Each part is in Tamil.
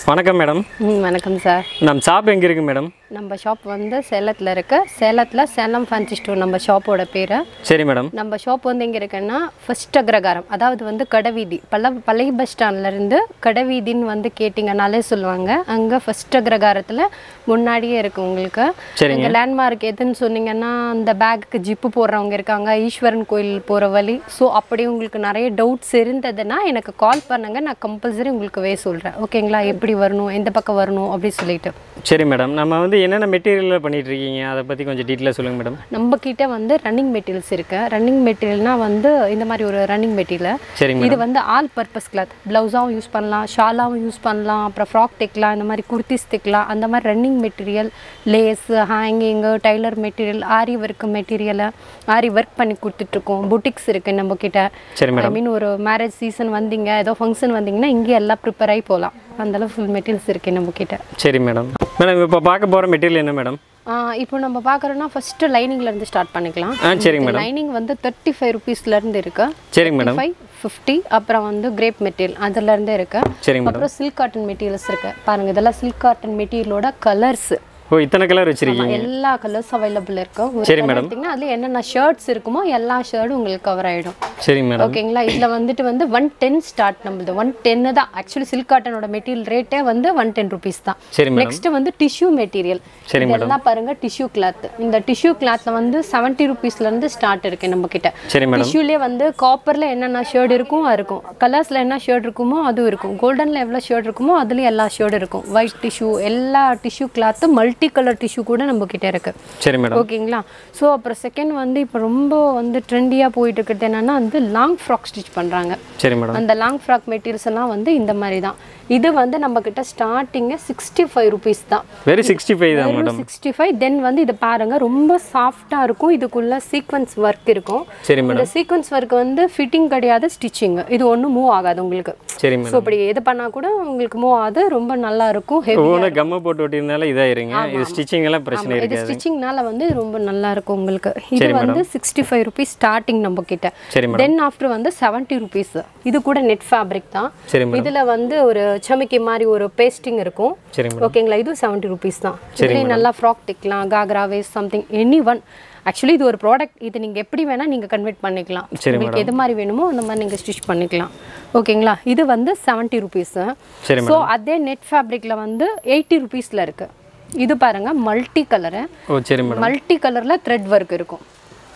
வணக்கம் மேடம் ம் வணக்கம் சார் நம்ம ஷாப் எங்கே இருக்குது மேடம் நம்ம ஷாப் வந்து சேலத்தில் இருக்கு சேலத்தில் சேலம் ஃபேன்சி ஸ்டோர் நம்ம ஷாப்போட பேர் சரி மேடம் நம்ம ஷாப் வந்து எங்கே இருக்குன்னா ஃபர்ஸ்ட் அக்ரகாரம் அதாவது வந்து கடைவீதி பல பழைய பஸ் ஸ்டாண்ட்லேருந்து கடைவீதின்னு வந்து கேட்டிங்கனாலே சொல்லுவாங்க அங்கே ஃபர்ஸ்ட் அக்ரகாரத்தில் முன்னாடியே இருக்கு உங்களுக்கு சரிங்க. இங்கே லேண்ட்மார்க் எதுன்னு சொன்னீங்கன்னா அந்த பேக்குக்கு ஜிப்பு போடுறவங்க இருக்காங்க ஈஸ்வரன் கோயில் போகிற வழி ஸோ அப்படி உங்களுக்கு நிறைய டவுட்ஸ் இருந்ததுன்னா எனக்கு கால் பண்ணுங்க நான் கம்பல்சரி உங்களுக்கு வே சொல்கிறேன் ஓகேங்களா எப்படி வரணும் எந்த பக்கம் வரணும் அப்படி சொல்லிட்டு சரி மேடம் நம்ம வந்து என்னென்ன மெட்டீரியலில் பண்ணிட்டு இருக்கீங்க அதை பற்றி கொஞ்சம் டீட்டெயிலாக சொல்லுங்கள் மேடம் நம்ம கிட்ட வந்து ரன்னிங் மெட்டீரியல்ஸ் இருக்கு ரன்னிங் மெட்டீரியல்னா வந்து இந்த மாதிரி ஒரு ரன்னிங் மெட்டீரியல் சரிங்க இது வந்து ஆல் பர்பஸ் கிளாத் ப்ளவுஸாகவும் யூஸ் பண்ணலாம் ஷாலாவும் யூஸ் பண்ணலாம் அப்புறம் ஃப்ராக் தைக்கலாம் இந்த மாதிரி குர்த்திஸ் தைக்கலாம் அந்த மாதிரி ரன்னிங் மெட்டீரியல் லேஸ் ஹேங்கிங்கு டைலர் மெட்டீரியல் ஆரி ஒர்க் மெட்டீரியலை ஆரி ஒர்க் பண்ணி கொடுத்துட்ருக்கோம் புட்டிக்ஸ் இருக்குது நம்ம கிட்ட சரி ஐ மீன் ஒரு மேரேஜ் சீசன் வந்தீங்க ஏதோ ஃபங்க்ஷன் வந்தீங்கன்னா இங்கே எல்லாம் ப்ரிப்பேர் ஆகி போகலாம் அந்தளவு ஃபுல் மெட்டீரியல்ஸ் இருக்குது நம்ம கிட்ட சரி மேடம் மேடம் இப்போ பார்க்க போகிற மெட்டீரியல் என்ன மேடம் ஆ, இப்போ நம்ம பார்க்குறோன்னா ஃபஸ்ட்டு லைனிங்லேருந்து ஸ்டார்ட் பண்ணிக்கலாம் ஆ சரிங்க மேடம் லைனிங் வந்து தேர்ட்டி ஃபைவ் ருபீஸ்லேருந்து இருக்கு சரிங்க மேடம் ஃபைவ் ஃபிஃப்டி அப்புறம் வந்து கிரேப் மெட்டீரியல் அதுலேருந்து இருக்கு சரிங்க மேடம் அப்புறம் சில்க் காட்டன் மெட்டீரியல்ஸ் இருக்கு பாருங்க இதெல்லாம் சில்க் காட்டன் மெட்டீரியலோட கலர்ஸ் ஓ இத்தனை கலர் வச்சுருக்கீங்க எல்லா கலர்ஸ் அவைலபிள் இருக்கு ஒரு சரி colour மேடம். எடுத்தீங்கன்னா அதுல என்னென்ன ஷர்ட்ஸ் இருக்குமோ எல்லா ஷர்ட்டும் உங்களுக்கு கவர் ஆயிடும் சரிங்க மேடம் ஓகேங்களா இதுல வந்துட்டு வந்து ஒன் டென் ஸ்டார்ட் நம்மளது ஒன் டென்னு தான் ஆக்சுவலி சில்க் காட்டனோட மெட்டீரியல் ரேட்டே வந்து ஒன் டென் ருபீஸ் தான் சரி மேடம் நெக்ஸ்ட் வந்து டிஷ்யூ மெட்டீரியல் சரி இதெல்லாம் பாருங்க டிஷ்யூ கிளாத் இந்த டிஷ்யூ கிளாத்ல வந்து செவன்ட்டி ருபீஸ்ல இருந்து ஸ்டார்ட் இருக்கு நம்ம கிட்ட சரி மேடம் டிஷ்யூலே வந்து காப்பர்ல என்னென்ன ஷேர்ட் இருக்கும் அது இருக்கும் கலர்ஸ்ல என்ன ஷேர்ட் இருக்குமோ அதுவும் இருக்கும் கோல்டன்ல எவ்வளவு ஷேர்ட் இருக்குமோ அதுலயும் எல்லா ஷேர்ட் இருக்கும் ஒயிட் டிஷ்யூ எல்லா tissue cloth multi colour tissue கூட நம்ம கிட்ட இருக்கு சரி மேடம் ஓகேங்களா ஸோ அப்புறம் செகண்ட் வந்து இப்போ ரொம்ப வந்து ட்ரெண்டியாக போயிட்டு இருக்கிறது என்னன்னா வந்து லாங் ஃப்ராக் ஸ்டிச் பண்ணுறாங்க சரி மேடம் அந்த லாங் ஃப்ராக் மெட்டீரியல்ஸ் எல்லாம் வந்து இந்த மாதிரி தான் இது வந்து நம்ம கிட்ட ஸ்டார்டிங்கே சிக்ஸ்டி ஃபைவ் ருபீஸ் தான் வெறும் சிக்ஸ்டி ஃபைவ் தான் மேடம் சிக்ஸ்டி ஃபைவ் தென் வந்து இது பாருங்க ரொம்ப சாஃப்டாக இருக்கும் இதுக்குள்ள சீக்வன்ஸ் ஒர்க் இருக்கும் சரி மேடம் இந்த சீக்வன்ஸ் ஒர்க் வந்து ஃபிட்டிங் கிடையாது ஸ்டிச்சிங் இது ஒன்றும் மூவ் ஆகாது உங்களுக்கு சரி ஸோ மேடம் இப்படி எது பண்ணால் கூட உங்களுக்கு மூவ் ஆகாது ரொம்ப நல்லா இருக்கும் ஹெவி ஒவ்வொன்று கம்மை போட்டு ஒட்டியிருந்தாலும் இதாயிருங்க இது ஸ்டிச்சிங் எல்லாம் பிரச்சனை இது இருக்காது ஸ்டிச்சிங்னால வந்து இது ரொம்ப நல்லா இருக்கும் உங்களுக்கு இது வந்து சிக்ஸ்டி ஃபைவ் ருபீஸ் ஸ்டார்டிங் நம்ம கிட்ட சரி மேடம் தென் ஆஃப்டர் வந்து செவன்ட்டி ருபீஸ் இது கூட நெட் ஃபேப்ரிக் தான் சரி மேடம் இதுல வந்து ஒரு சமிக்கி மாதிரி ஒரு பேஸ்டிங் இருக்கும் சரி மேடம் ஓகேங்களா இதுவும் செவன்ட்டி ருபீஸ் தான் இதுலேயும் நல்லா ஃப்ராக் தைக்கலாம் ghagra waist something any one actually இது ஒரு ப்ராடக்ட் இது நீங்க எப்படி வேணா நீங்க கன்வெர்ட் பண்ணிக்கலாம் சரி உங்களுக்கு எது மாதிரி வேணுமோ அந்த மாதிரி நீங்க ஸ்டிச் பண்ணிக்கலாம் ஓகேங்களா இது வந்து செவன்ட்டி ருபீஸ் சரி ஸோ அதே நெட் ஃபேப்ரிக்ல வந்து எயிட்டி ருபீஸ்ல இருக்கு இது பாருங்க மல்டி கலரு ஓ சரி மேடம் மல்டி கலர்ல த்ரெட் ஒர்க் இருக்கும்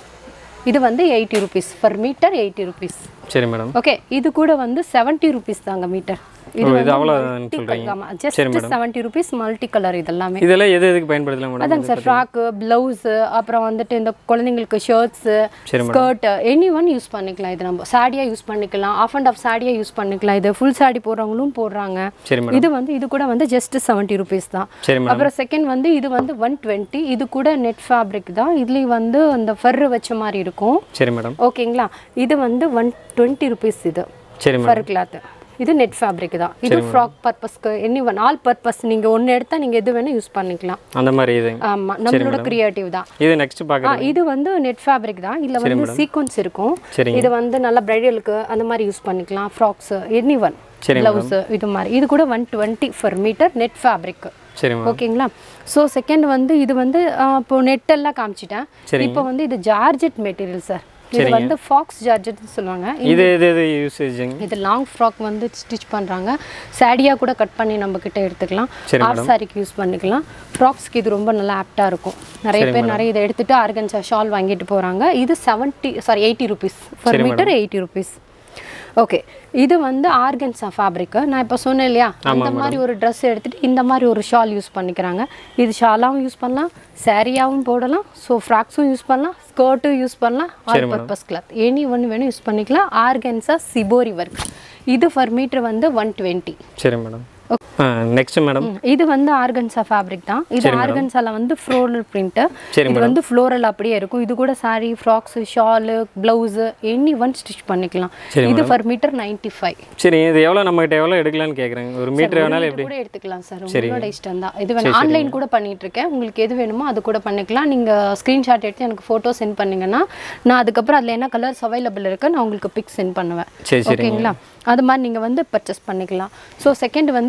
இது வந்து eighty rupees per metre eighty rupees சரி மேடம் ஓகே இது கூட வந்து செவன்ட்டி ருபீஸ் தாங்க மீட்டர் ஓ இது அவ்வளோதான் சொல்கிறீங்க ஆமா just seventy rupees multi colour இதெல்லாமே இதெல்லாம் எது எதுக்கு பயன்படுத்தலாம் மேடம் அதாங்க சார் ஃப்ராக்கு ப்ளவுஸு அப்புறம் வந்துட்டு இந்த குழந்தைங்களுக்கு ஷர்ட்ஸு சரி ஸ்கர்ட் எனி ஒன் யூஸ் பண்ணிக்கலாம் இது நம்ம சாடியாக யூஸ் பண்ணிக்கலாம் ஆஃப் அண்ட் ஆஃப் சாடியாக யூஸ் பண்ணிக்கலாம் இது ஃபுல் சாடி போடுறவங்களும் போடுறாங்க சரி மேடம் இது வந்து இது கூட வந்து ஜஸ்ட் செவன்ட்டி ருபீஸ் தான் சரி மேடம் அப்புறம் செகண்ட் வந்து இது வந்து ஒன் டுவெண்ட்டி இது கூட நெட் ஃபேப்ரிக் தான் இதுலேயும் வந்து அந்த ஃபர்ரு வச்ச மாதிரி இருக்கும் சரி மேடம் ஓகேங்களா இது வந்து ஒன் டுவெண்ட்டி ருபீஸ் இது சரி மேடம் ஃபர் கிளாத் இது நெட் ஃபேப்ரிக் தான் இது ஃப்ராக் பர்பஸ்க்கு எனி ஒன் ஆல் பர்பஸ் நீங்கள் ஒன்று எடுத்தால் நீங்கள் எது வேணால் யூஸ் பண்ணிக்கலாம் அந்த மாதிரி இது ஆமாம் நம்மளோட கிரியேட்டிவ் தான் இது நெக்ஸ்ட் ஆ பார்க்குறேன் இது வந்து நெட் ஃபேப்ரிக் தான் இதில் வந்து சீக்வன்ஸ் இருக்கும் சரிங்க இது வந்து நல்ல பிரைடலுக்கு அந்த மாதிரி யூஸ் பண்ணிக்கலாம் ஃப்ராக்ஸ் எனி ஒன் சரி ப்ளவுஸ் இது மாதிரி இது கூட one twenty per metre net fabric சரி மேடம் ஓகேங்களா ஸோ செகண்ட் வந்து இது வந்து ஆ, இப்போ நெட் எல்லாம் காமிச்சிட்டேன் இப்போ வந்து இது ஜார்ஜெட் மெட்டீரியல் சார் இது வந்து ஃபாக்ஸ் ஜார்ஜெட்னு சொல்லுவாங்க இது எது எது யூசேஜுங்க இது லாங் ஃப்ராக் வந்து ஸ்டிச் பண்ணுறாங்க சாடியாக கூட கட் பண்ணி நம்ம கிட்ட எடுத்துக்கலாம் சரி ஆஃப் சாரிக்கு யூஸ் பண்ணிக்கலாம் ஃப்ராக்ஸ்க்கு இது ரொம்ப நல்லா ஆப்டாக இருக்கும் நிறைய பேர் நிறைய இதை எடுத்துட்டு ஆர்கன்சா ஷால் வாங்கிட்டு போகிறாங்க இது seventy sorry eighty rupees per metre eighty rupees okay இது வந்து ஆர்கன்ஸா ஃபேப்ரிக்கு நான் இப்போ சொன்னேன் இல்லையா அந்த மாதிரி ஒரு ட்ரெஸ் எடுத்துட்டு இந்த மாதிரி ஒரு ஷால் யூஸ் பண்ணிக்கிறாங்க இது ஷாலாகவும் யூஸ் பண்ணலாம் சாரியாகவும் போடலாம் ஸோ ஃப்ராக்ஸும் யூஸ் பண்ணலாம் ஸ்கர்ட்டும் யூஸ் பண்ணலாம் ஆல் பர்பஸ் கிளாத் எனி ஒன்று வேணும் யூஸ் பண்ணிக்கலாம் ஆர்கன்ஸா சிபோரி ஒர்க் இது ஃபர் மீட்டர் வந்து ஒன் டுவெண்ட்டி சரி மேடம் ஆ நெக்ஸ்ட் மேடம் இது வந்து ஆர்கன்ஸா ஃபேப்ரிக் தான் இது ஆர்கன்ஸால வந்து ஃப்ளோரல் பிரிண்ட் சரி இது வந்து ஃப்ளோரல் அப்படியே இருக்கும் இது கூட sari frocks shawl blouse any one stitch பண்ணிக்கலாம் இது ஃபர் மீட்டர் நைன்டி ஃபைவ் சரி இது எவ்வளோ நம்மகிட்ட எவ்வளோ எடுக்கலாம்னு கேட்குறேங்க ஒரு மீட்டர் வேணாலும் எப்படி கூட எடுத்துக்கலாம் சார் உங்களோட இஷ்டம் தான் இது வேணும் ஆன்லைன் கூட பண்ணிட்டு இருக்கேன் உங்களுக்கு எது வேணுமோ அது கூட பண்ணிக்கலாம் நீங்க ஸ்கிரீன்ஷாட் எடுத்து எனக்கு ஃபோட்டோ சென்ட் பண்ணீங்கன்னா நான் அதுக்கப்புறம் அதுல என்ன கலர்ஸ் அவைலபிள் இருக்கு நான் உங்களுக்கு பிக் சென்ட் பண்ணுவேன் சரி சரி ஓகேங்களா அது மாதிரி நீங்கள் வந்து பர்ச்சேஸ் பண்ணிக்கலாம் ஸோ செகண்ட் வந்து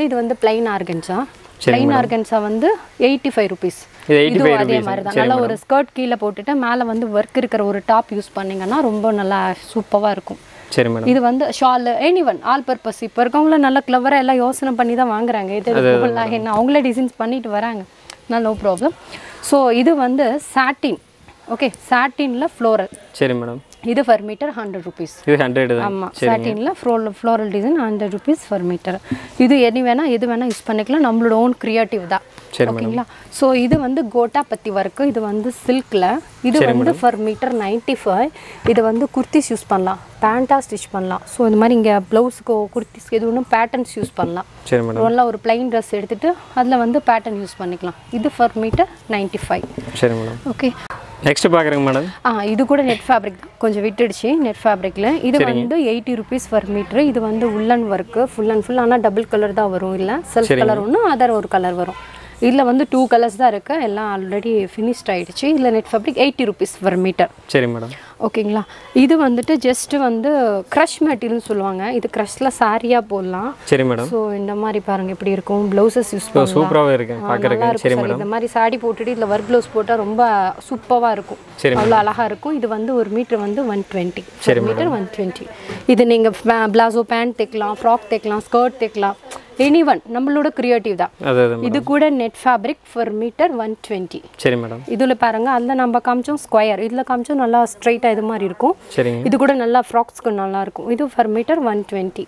இது வந்து பிளைன் ஆர்கன்ஸா பிளைன் ஆர்கன்ஸா வந்து எயிட்டி ஃபைவ் ருபீஸ் இது எயிட்டி இதுவும் அதே மாதிரி தான் நல்லா ஒரு ஸ்கர்ட் கீழே போட்டுட்டு மேலே வந்து ஒர்க் இருக்கிற ஒரு டாப் யூஸ் பண்ணீங்கன்னா ரொம்ப நல்லா சூப்பராக இருக்கும் சரி மேடம் இது வந்து shawl any one all purpose இப்போ இருக்கவங்கள நல்லா கிளவராக எல்லாம் யோசனை பண்ணி தான் வாங்குறாங்க இது எதுக்கு என்ன அவங்களே டிசைன்ஸ் பண்ணிட்டு வராங்க நான் நோ ப்ராப்ளம் ஸோ இது வந்து சாட்டின் ஓகே சாட்டினில் ஃப்ளோரல் சரி மேடம் இது ஃபர் மீட்டர் ஹண்ட்ரட் ருபீஸ் இது ஹண்ட்ரட் தான் ஆமாம் சாட்டினில் floor floral design hundred rupees per metre இது எது வேணால் எது வேணால் யூஸ் பண்ணிக்கலாம் நம்மளோட ஓன் க்ரியேட்டிவ் தான் சரி ஓகேங்களா ஸோ இது வந்து கோட்டா பத்தி ஒர்க்கு இது வந்து சில்கில் இது வந்து ஃபர் மீட்டர் நைன்ட்டி ஃபைவ் இது வந்து குர்த்திஸ் யூஸ் பண்ணலாம் பேண்ட்டாக ஸ்டிச் பண்ணலாம் ஸோ இந்த மாதிரி இங்கே ப்ளவுஸுக்கோ குர்த்திஸ்க்கு எது ஒன்றும் பேட்டர்ன்ஸ் யூஸ் பண்ணலாம் சரி மேடம் நல்லா ஒரு பிளைன் ட்ரெஸ் எடுத்துட்டு அதில் வந்து பேட்டர்ன் யூஸ் பண்ணிக்கலாம் இது ஃபர் மீட்டர் நைன்ட்டி ஃபைவ் சரி மேடம் ஓகே நெக்ஸ்ட் பார்க்குறேங்க மேடம் ஆ இது கூட நெட் ஃபேப்ரிக் தான் கொஞ்சம் விட்டுடுச்சு நெட் ஃபேப்ரிக்கில் இது வந்து எயிட்டி ருபீஸ் பர் மீட்ரு இது வந்து woollen work full and full ஆனால் டபுள் கலர் தான் வரும் இல்லை செல்ஃப் கலர் ஒன்று அதர் ஒரு கலர் வரும் இதில் வந்து டூ கலர்ஸ் தான் இருக்குது எல்லாம் ஆல்ரெடி ஃபினிஷ்ட் ஆயிடுச்சு இதில் net fabric eighty rupees per metre சரி மேடம் ஓகேங்களா இது வந்துட்டு ஜஸ்ட் வந்து க்ரஷ் மெட்டீரியல்னு சொல்லுவாங்க இது க்ரஷ்ல சாரியாக போடலாம் சரி மேடம் ஸோ இந்த மாதிரி பாருங்க எப்படி இருக்கும் ப்ளவுசஸ் யூஸ் பண்ணலாம் சூப்பராகவே இருக்கேன் ஆ, பார்க்குறக்கு நல்லா இருக்கும் சார் இந்த மாதிரி சாடி போட்டுட்டு இதில் ஒர்க் ப்ளவுஸ் போட்டால் ரொம்ப சூப்பராக இருக்கும் சரி அவ்வளோ அழகா இருக்கும் இது வந்து ஒரு மீட்டர் வந்து ஒன் டுவெண்ட்டி சரி மீட்டர் ஒன் டுவெண்ட்டி இது நீங்கள் பிளாசோ பேண்ட் தைக்கலாம் ஃப்ராக் தைக்கலாம் ஸ்கர்ட் தைக்கலாம் எனி ஒன் நம்மளோட க்ரியேட்டிவ் தான் அது அது இது கூட net fabric per metre one twenty சரி மேடம் இதில் பாருங்க அதில் நம்ம காமிச்சோம் ஸ்கொயர் இதில் காமிச்சோம் நல்லா ஸ்ட்ரைட்டாக இது மாதிரி இருக்கும் சரிங்க இது கூட நல்லா ஃப்ராக்ஸ்க்கு நல்லா இருக்கும் இது per metre one twenty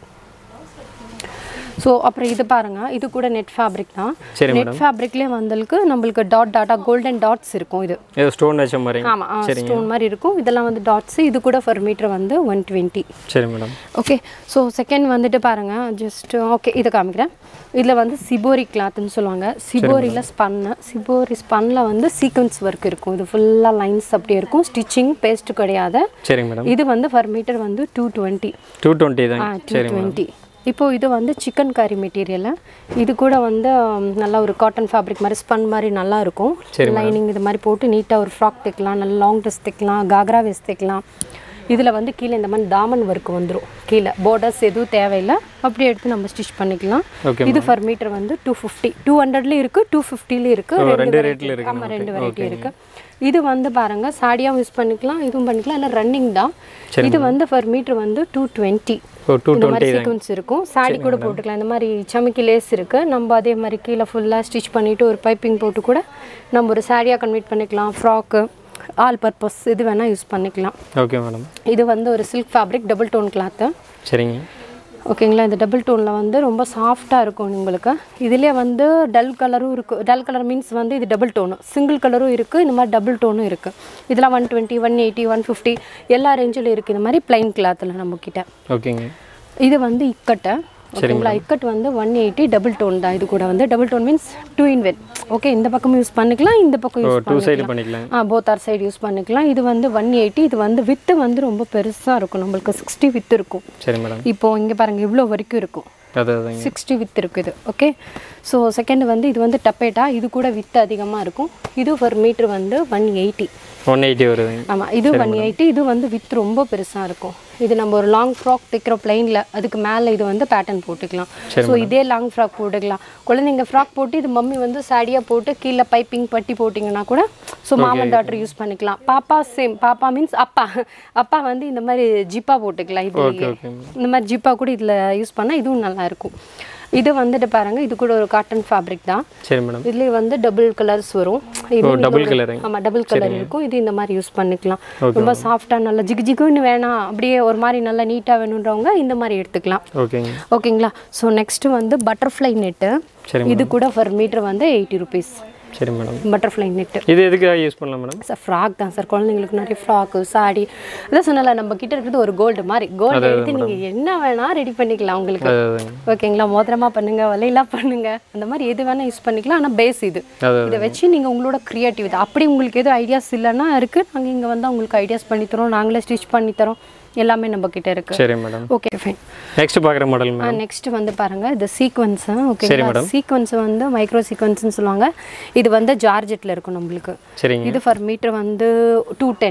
so அப்புறம் இது பாருங்க இது கூட நெட் ஃபேப்ரிக் தான் சரி நெட் ஃபேப்ரிக்லேயே வந்ததுக்கு நம்மளுக்கு டாட் டாட்டா கோல்டன் டாட்ஸ் இருக்கும் இது ஏதோ ஸ்டோன் வச்ச மாதிரி ஆமாம் ஸ்டோன் மாதிரி இருக்கும் இதெல்லாம் வந்து டாட்ஸ் இது கூட ஃபர் மீட்டர் வந்து ஒன் டுவெண்ட்டி சரி மேடம் ஓகே ஸோ செகண்ட் வந்துட்டு பாருங்க ஜஸ்ட் ஓகே இதை காமிக்கிறேன் இதில் வந்து சிபோரி கிளாத்னு சொல்லுவாங்க சிபோரியில் ஸ்பன்னு சிபோரி ஸ்பன்னில் வந்து சீக்வன்ஸ் ஒர்க் இருக்கும் இது ஃபுல்லாக லைன்ஸ் அப்படியே இருக்கும் ஸ்டிச்சிங் பேஸ்ட் கிடையாது சரிங்க மேடம் இது வந்து ஃபர் மீட்டர் வந்து டூ டுவெண்ட்டி டூ டுவெண்ட்டி தான் டூ டுவெண்ட்டி இப்போ இது வந்து சிக்கன் கறி மெட்டீரியல் இது கூட வந்து ம், நல்லா ஒரு காட்டன் ஃபேப்ரிக் மாதிரி ஸ்பன் மாதிரி நல்லா இருக்கும் லைனிங் இது மாதிரி போட்டு நீட்டாக ஒரு ஃப்ராக் தைக்கலாம் நல்லா லாங் ட்ரெஸ் தைக்கலாம் காக்ரா வேஸ்ட் தைக்கலாம் இதில் வந்து கீழே இந்த மாதிரி தாமன் ஒர்க் வந்துடும் கீழே பார்டர்ஸ் எதுவும் தேவையில்லை அப்படியே எடுத்து நம்ம ஸ்டிச் பண்ணிக்கலாம் Okay, இது ஃபர் மீட்டர் வந்து டூ ஃபிஃப்டி டூ ஹண்ட்ரட்லேயும் இருக்குது டூ ஃபிஃப்டிலையும் இருக்குது ரெண்டு ரேட்டில் இருக்கு ஆமாம் ரெண்டு வெரைட்டி இருக்குது இது வந்து பாருங்க சாடியாகவும் யூஸ் பண்ணிக்கலாம் இதுவும் பண்ணிக்கலாம் இல்லை ரன்னிங் தான் இது வந்து ஃபர் மீட்டர் வந்து டூ டுவெண்ட்டி ஓ டூ இந்த மாதிரி சீக்வன்ஸ் இருக்கும் சாடி கூட போட்டுக்கலாம் இந்த மாதிரி சமைக்கி லேஸ் இருக்கு நம்ம அதே மாதிரி கீழே ஃபுல்லாக ஸ்டிச் பண்ணிட்டு ஒரு பைப்பிங் போட்டு கூட நம்ம ஒரு சாரியாக கன்வெர்ட் பண்ணிக்கலாம் ஃப்ராக்கு ஆல் பர்பஸ் இது வேணால் யூஸ் பண்ணிக்கலாம் ஓகே மேடம் இது வந்து ஒரு silk fabric double tone cloth சரிங்க ஓகேங்களா இந்த டபுள் டோனில் வந்து ரொம்ப சாஃப்டாக இருக்கும் உங்களுக்கு இதுலேயே வந்து டல் கலரும் இருக்குது டல் கலர் மீன்ஸ் வந்து இது டபுள் டோனு சிங்கிள் கலரும் இருக்குது இந்த மாதிரி டபுள் டோனும் இருக்குது இதெல்லாம் one twenty one eighty one fifty எல்லா ரேஞ்சிலும் இருக்குது இந்த மாதிரி பிளைன் கிளாத்தில் நம்மக்கிட்ட ஓகேங்க இது வந்து இக்கட்டை ஓகேங்களா இக்கட் வந்து ஒன் எயிட்டி டபுள் டோன் தான் இது கூட வந்து double tone means two in one okay இந்த பக்கம் யூஸ் பண்ணிக்கலாம் இந்த பக்கம் யூஸ் டூ சைடு பண்ணிக்கலாம் பண்ணிக்கலாம் ஆ போத் ஆர் சைடு யூஸ் பண்ணிக்கலாம் இது வந்து ஒன் எயிட்டி இது வந்து வித்து வந்து ரொம்ப பெருசாக இருக்கும் நம்மளுக்கு சிக்ஸ்டி வித்து இருக்கும் சரி மேடம் இப்போ இங்கே பாருங்க இவ்வளோ வரைக்கும் இருக்கும் அது அதுங்க சிக்ஸ்டி வித் இருக்குது ஓகே ஸோ செகண்ட் வந்து இது வந்து டப்பேட்டா இது கூட வித்து அதிகமாக இருக்கும் இது ஒரு மீட்ரு வந்து ஒன் எயிட்டி ஒன் எயிட்டி வருதுங்க ஆமாம் இது ஒன் எயிட்டி இது வந்து வித் ரொம்ப பெருசாக இருக்கும் இது நம்ம ஒரு லாங் ஃப்ராக் தைக்கிற பிளைனில் அதுக்கு மேலே இது வந்து பேட்டர்ன் போட்டுக்கலாம் ஸோ இதே லாங் ஃப்ராக் போட்டுக்கலாம் குழந்தைங்க ஃப்ராக் போட்டு இது மம்மி வந்து சாடியாக போட்டு கீழே பைப்பிங் பட்டி போட்டிங்கன்னா கூட ஸோ மாமன் டாட்டர் யூஸ் பண்ணிக்கலாம் பாப்பா சேம் பாப்பா மீன்ஸ் அப்பா அப்பா வந்து இந்த மாதிரி ஜிப்பா போட்டுக்கலாம் இதுலேயே ஓகே இந்த மாதிரி ஜிப்பா கூட இதில் யூஸ் பண்ணால் இதுவும் நல்லா இருக்கும் இது வந்துட்டு பாருங்க இது கூட ஒரு காட்டன் ஃபேப்ரிக் தான் சரி மேடம் இதுலேயே வந்து டபுள் கலர்ஸ் வரும் இது டபுள் கலருங்க ஆமாம் டபுள் கலர் இருக்கும் இது இந்த மாதிரி யூஸ் பண்ணிக்கலாம் ரொம்ப சாஃப்டாக நல்லா ஜிகு ஜிகுன்னு வேணாம் அப்படியே ஒரு மாதிரி நல்லா நீட்டாக வேணுன்றவங்க இந்த மாதிரி எடுத்துக்கலாம் ஓகேங்க ஓகேங்களா ஸோ நெக்ஸ்ட்டு வந்து பட்டர்ஃப்ளை நெட்டு சரி இது கூட ஃபர் மீட்டர் வந்து எயிட்டி ருபீஸ் சரி மேடம் பட்டர்ஃப்ளை நெட்டு இது எதுக்காக யூஸ் பண்ணலாம் மேடம் சார் ஃப்ராக் தான் சார் குழந்தைங்களுக்கு நிறைய ஃப்ராக்கு சாடி அதான் சொன்னல நம்ம கிட்ட இருக்கிறது ஒரு கோல்டு மாதிரி கோல்டு எடுத்து நீங்கள் என்ன வேணால் ரெடி பண்ணிக்கலாம் உங்களுக்கு அது அதுங்க ஓகேங்களா மோதிரமா பண்ணுங்க வலையெல்லாம் பண்ணுங்க அந்த மாதிரி எது வேணா யூஸ் பண்ணிக்கலாம் ஆனால் பேஸ் இது அது இதை வச்சு நீங்கள் உங்களோட க்ரியேட்டிவ் அப்படி உங்களுக்கு எதுவும் ஐடியாஸ் இல்லைன்னா இருக்குது நாங்கள் இங்கே வந்து உங்களுக்கு ஐடியாஸ் பண்ணி தரோம் நாங்களே ஸ்டிச் பண்ணி தரோம் எல்லாமே நம்ம கிட்ட இருக்கு சரி மேடம் ஓகே ஃபைன் நெக்ஸ்ட் பார்க்குற மாடல் மேடம் நெக்ஸ்ட் வந்து பாருங்க இது சீக்வன்ஸ் ஓகேங்களா சீக்வன்ஸ் வந்து மைக்ரோ சீக்வன்ஸ்னு சொல்லுவாங்க இது வந்து ஜார்ஜெட்டில் இருக்கும் நம்மளுக்கு சரிங்க இது ஃபர் மீட்டர் வந்து டூ டென்னு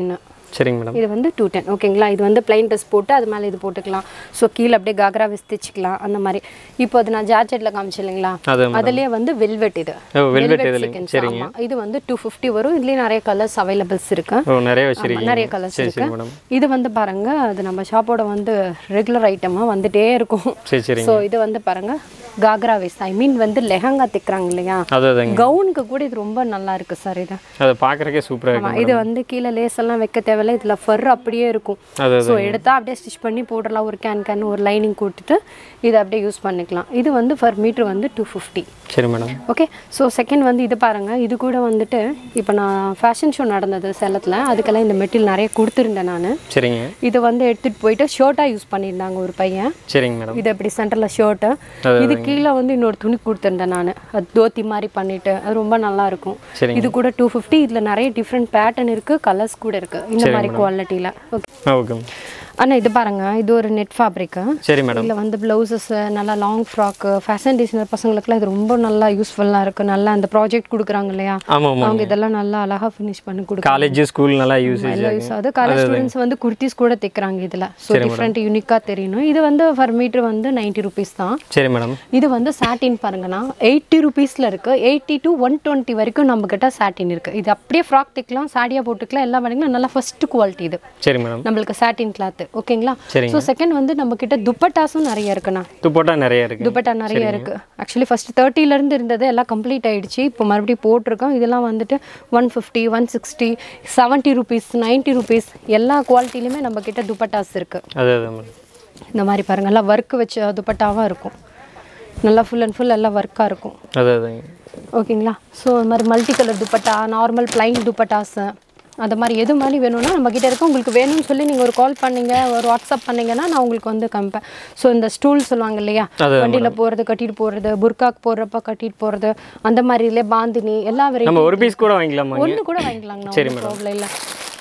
சரிங்க மேடம் இது வந்து டூ டென் ஓகேங்களா இது வந்து பிளைன் ட்ரெஸ் போட்டு அது மேலே இது போட்டுக்கலாம் ஸோ கீழே அப்படியே காக்ரா விஸ்திச்சுக்கலாம் அந்த மாதிரி இப்போ அது நான் ஜார்ஜெட்டில் காமிச்சு இல்லைங்களா அது அதுலேயே வந்து வெல்வெட் இது ஓ வெல்வெட் Velvet இதில் sequins, சரிங்க ஆமா. இது வந்து டூ ஃபிஃப்டி வரும் இதுலேயே நிறைய கலர்ஸ் அவைலபிள்ஸ் இருக்கு ஓ நிறைய ஆமா, வச்சிருக்கீங்க நிறைய கலர்ஸ் சரி இருக்கு சரி மேடம் இது வந்து பாருங்க அது நம்ம ஷாப்போட வந்து ரெகுலர் ஐட்டமாக வந்துட்டே இருக்கும் சரி சரிங்க ஸோ இது வந்து பாருங்க காக்ரா வேஸ்ட் ஐ மீன் வந்து லெஹங்கா தைக்கிறாங்க இல்லையா அது அதுங்க கவுனுக்கு கூட இது ரொம்ப நல்லா இருக்கு சார் இது அதை பார்க்குறக்கே சூப்பராக ஆமா, இருக்கும் இது வந்து கீழே லேஸ் எல்லாம் வைக்க தேவையில்ல இதுல ஃபர் அப்படியே இருக்கும் அது ஸோ எடுத்தா அப்படியே ஸ்டிச் பண்ணி போடலாம் ஒரு கேன் கேன் ஒரு லைனிங் கொடுத்துட்டு இதை அப்படியே யூஸ் பண்ணிக்கலாம் இது வந்து ஃபர் மீட்டர் வந்து டூ ஃபிஃப்டி சரி மேடம் ஓகே ஸோ செகண்ட் வந்து இது பாருங்க இது கூட வந்துட்டு இப்போ நான் ஃபேஷன் ஷோ நடந்தது சேலத்தில் அதுக்கெல்லாம் இந்த மெட்டீரியல் நிறைய கொடுத்துருந்தேன் நான் சரிங்க இது வந்து எடுத்துட்டு போயிட்டு ஷர்ட்டாக யூஸ் பண்ணியிருந்தாங்க ஒரு பையன் சரிங்க மேடம் இது அப்படி சென்டரில் ஷர்ட்டு இது கீழே வந்து இன்னொரு துணி கொடுத்துருந்தேன் நான் அது தோத்தி மாதிரி பண்ணிட்டு அது ரொம்ப நல்லா இருக்கும் சரிங்க. இது கூட டூ ஃபிஃப்டி இதில் நிறைய டிஃப்ரெண்ட் பேட்டர்ன் இருக்கு கலர்ஸ் கூட இருக்கு இந்த மாதிரி குவாலிட்டியில் ஓகே ஆ ஓகே அண்ணா இது பாருங்க இது ஒரு நெட் ஃபேப்ரிக்கு சரி மேடம் இதில் வந்து ப்ளவுசஸ் நல்லா லாங் ஃப்ராக்கு ஃபேஷன் டிசைனர் பசங்களுக்குலாம் இது ரொம்ப நல்லா யூஸ்ஃபுல்லாக இருக்கு நல்லா அந்த ப்ராஜெக்ட் கொடுக்குறாங்க இல்லையா ஆமாம் ஆமாம் அவங்க இதெல்லாம் நல்லா அழகாக ஃபினிஷ் பண்ணி கொடுக்குறாங்க காலேஜ் ஸ்கூல் நல்லா யூசேஜ் எல்லாம் யூஸ் ஆகுது காலேஜ் ஸ்டூடெண்ட்ஸ் வந்து குர்த்திஸ் கூட தைக்கிறாங்க இதில் ஸோ டிஃப்ரெண்ட் யூனிக்காக தெரியணும் இது வந்து ஃபர் மீட்டர் வந்து நைன்ட்டி ருபீஸ் தான் சரி மேடம் இது வந்து சாட்டின் பாருங்கண்ணா எயிட்டி ருபீஸில் இருக்கு எயிட்டி டு ஒன் டுவெண்ட்டி வரைக்கும் நம்ம கிட்ட சாட்டின் இருக்கு இது அப்படியே ஃப்ராக் தைக்கலாம் சாடியாக போட்டுக்கலாம் எல்லாம் பண்ணிக்கலாம் நல்லா ஃபர்ஸ்ட் குவாலிட்டி இது சரி மேடம் நம்மளுக்கு சாட்டின் கிளாத் ஓகேங்களா சரிங்க. ஸோ செகண்ட் வந்து நம்ம கிட்ட துப்பட்டாஸும் நிறைய இருக்குண்ணா துப்பட்டா நிறைய இருக்கு துப்பட்டா நிறைய இருக்கு ஆக்சுவலி ஃபர்ஸ்ட் தேர்ட்டில இருந்து இருந்தது எல்லாம் கம்ப்ளீட் ஆயிடுச்சு இப்போ மறுபடியும் போட்டிருக்கோம் இதெல்லாம் வந்துட்டு one fifty one sixty seventy rupees ninety rupees எல்லா குவாலிட்டிலையுமே நம்ம கிட்ட துப்பட்டாஸ் இருக்கு அது அது மேடம் இந்த மாதிரி பாருங்க எல்லாம் ஒர்க் வச்ச துப்பட்டாவாக இருக்கும் நல்லா ஃபுல் அண்ட் ஃபுல் எல்லாம் ஒர்க்காக இருக்கும் அது அதுங்க ஓகேங்களா ஸோ இந்த மாதிரி multi colour dupatta normal plain dupattas அந்த மாதிரி எது மாதிரி வேணும்னா நம்ம கிட்ட இருக்க உங்களுக்கு வேணும்னு சொல்லி நீங்கள் ஒரு கால் பண்ணீங்க ஒரு வாட்ஸ்அப் பண்ணீங்கன்னா நான் உங்களுக்கு வந்து காமிப்பேன் ஸோ இந்த ஸ்டூல் சொல்லுவாங்க இல்லையா அது வண்டியில் போகிறது கட்டிட்டு போகிறது புர்காக்கு போடுறப்ப கட்டிட்டு போகிறது அந்த மாதிரிலே பாந்தினி எல்லா வெரைட்டி நம்ம ஒரு பீஸ் கூட வாங்கிக்கலாமா ஒன்று கூட வாங்கிக்கலாங்கண்ணா ப்ராப்ளம் இல்லை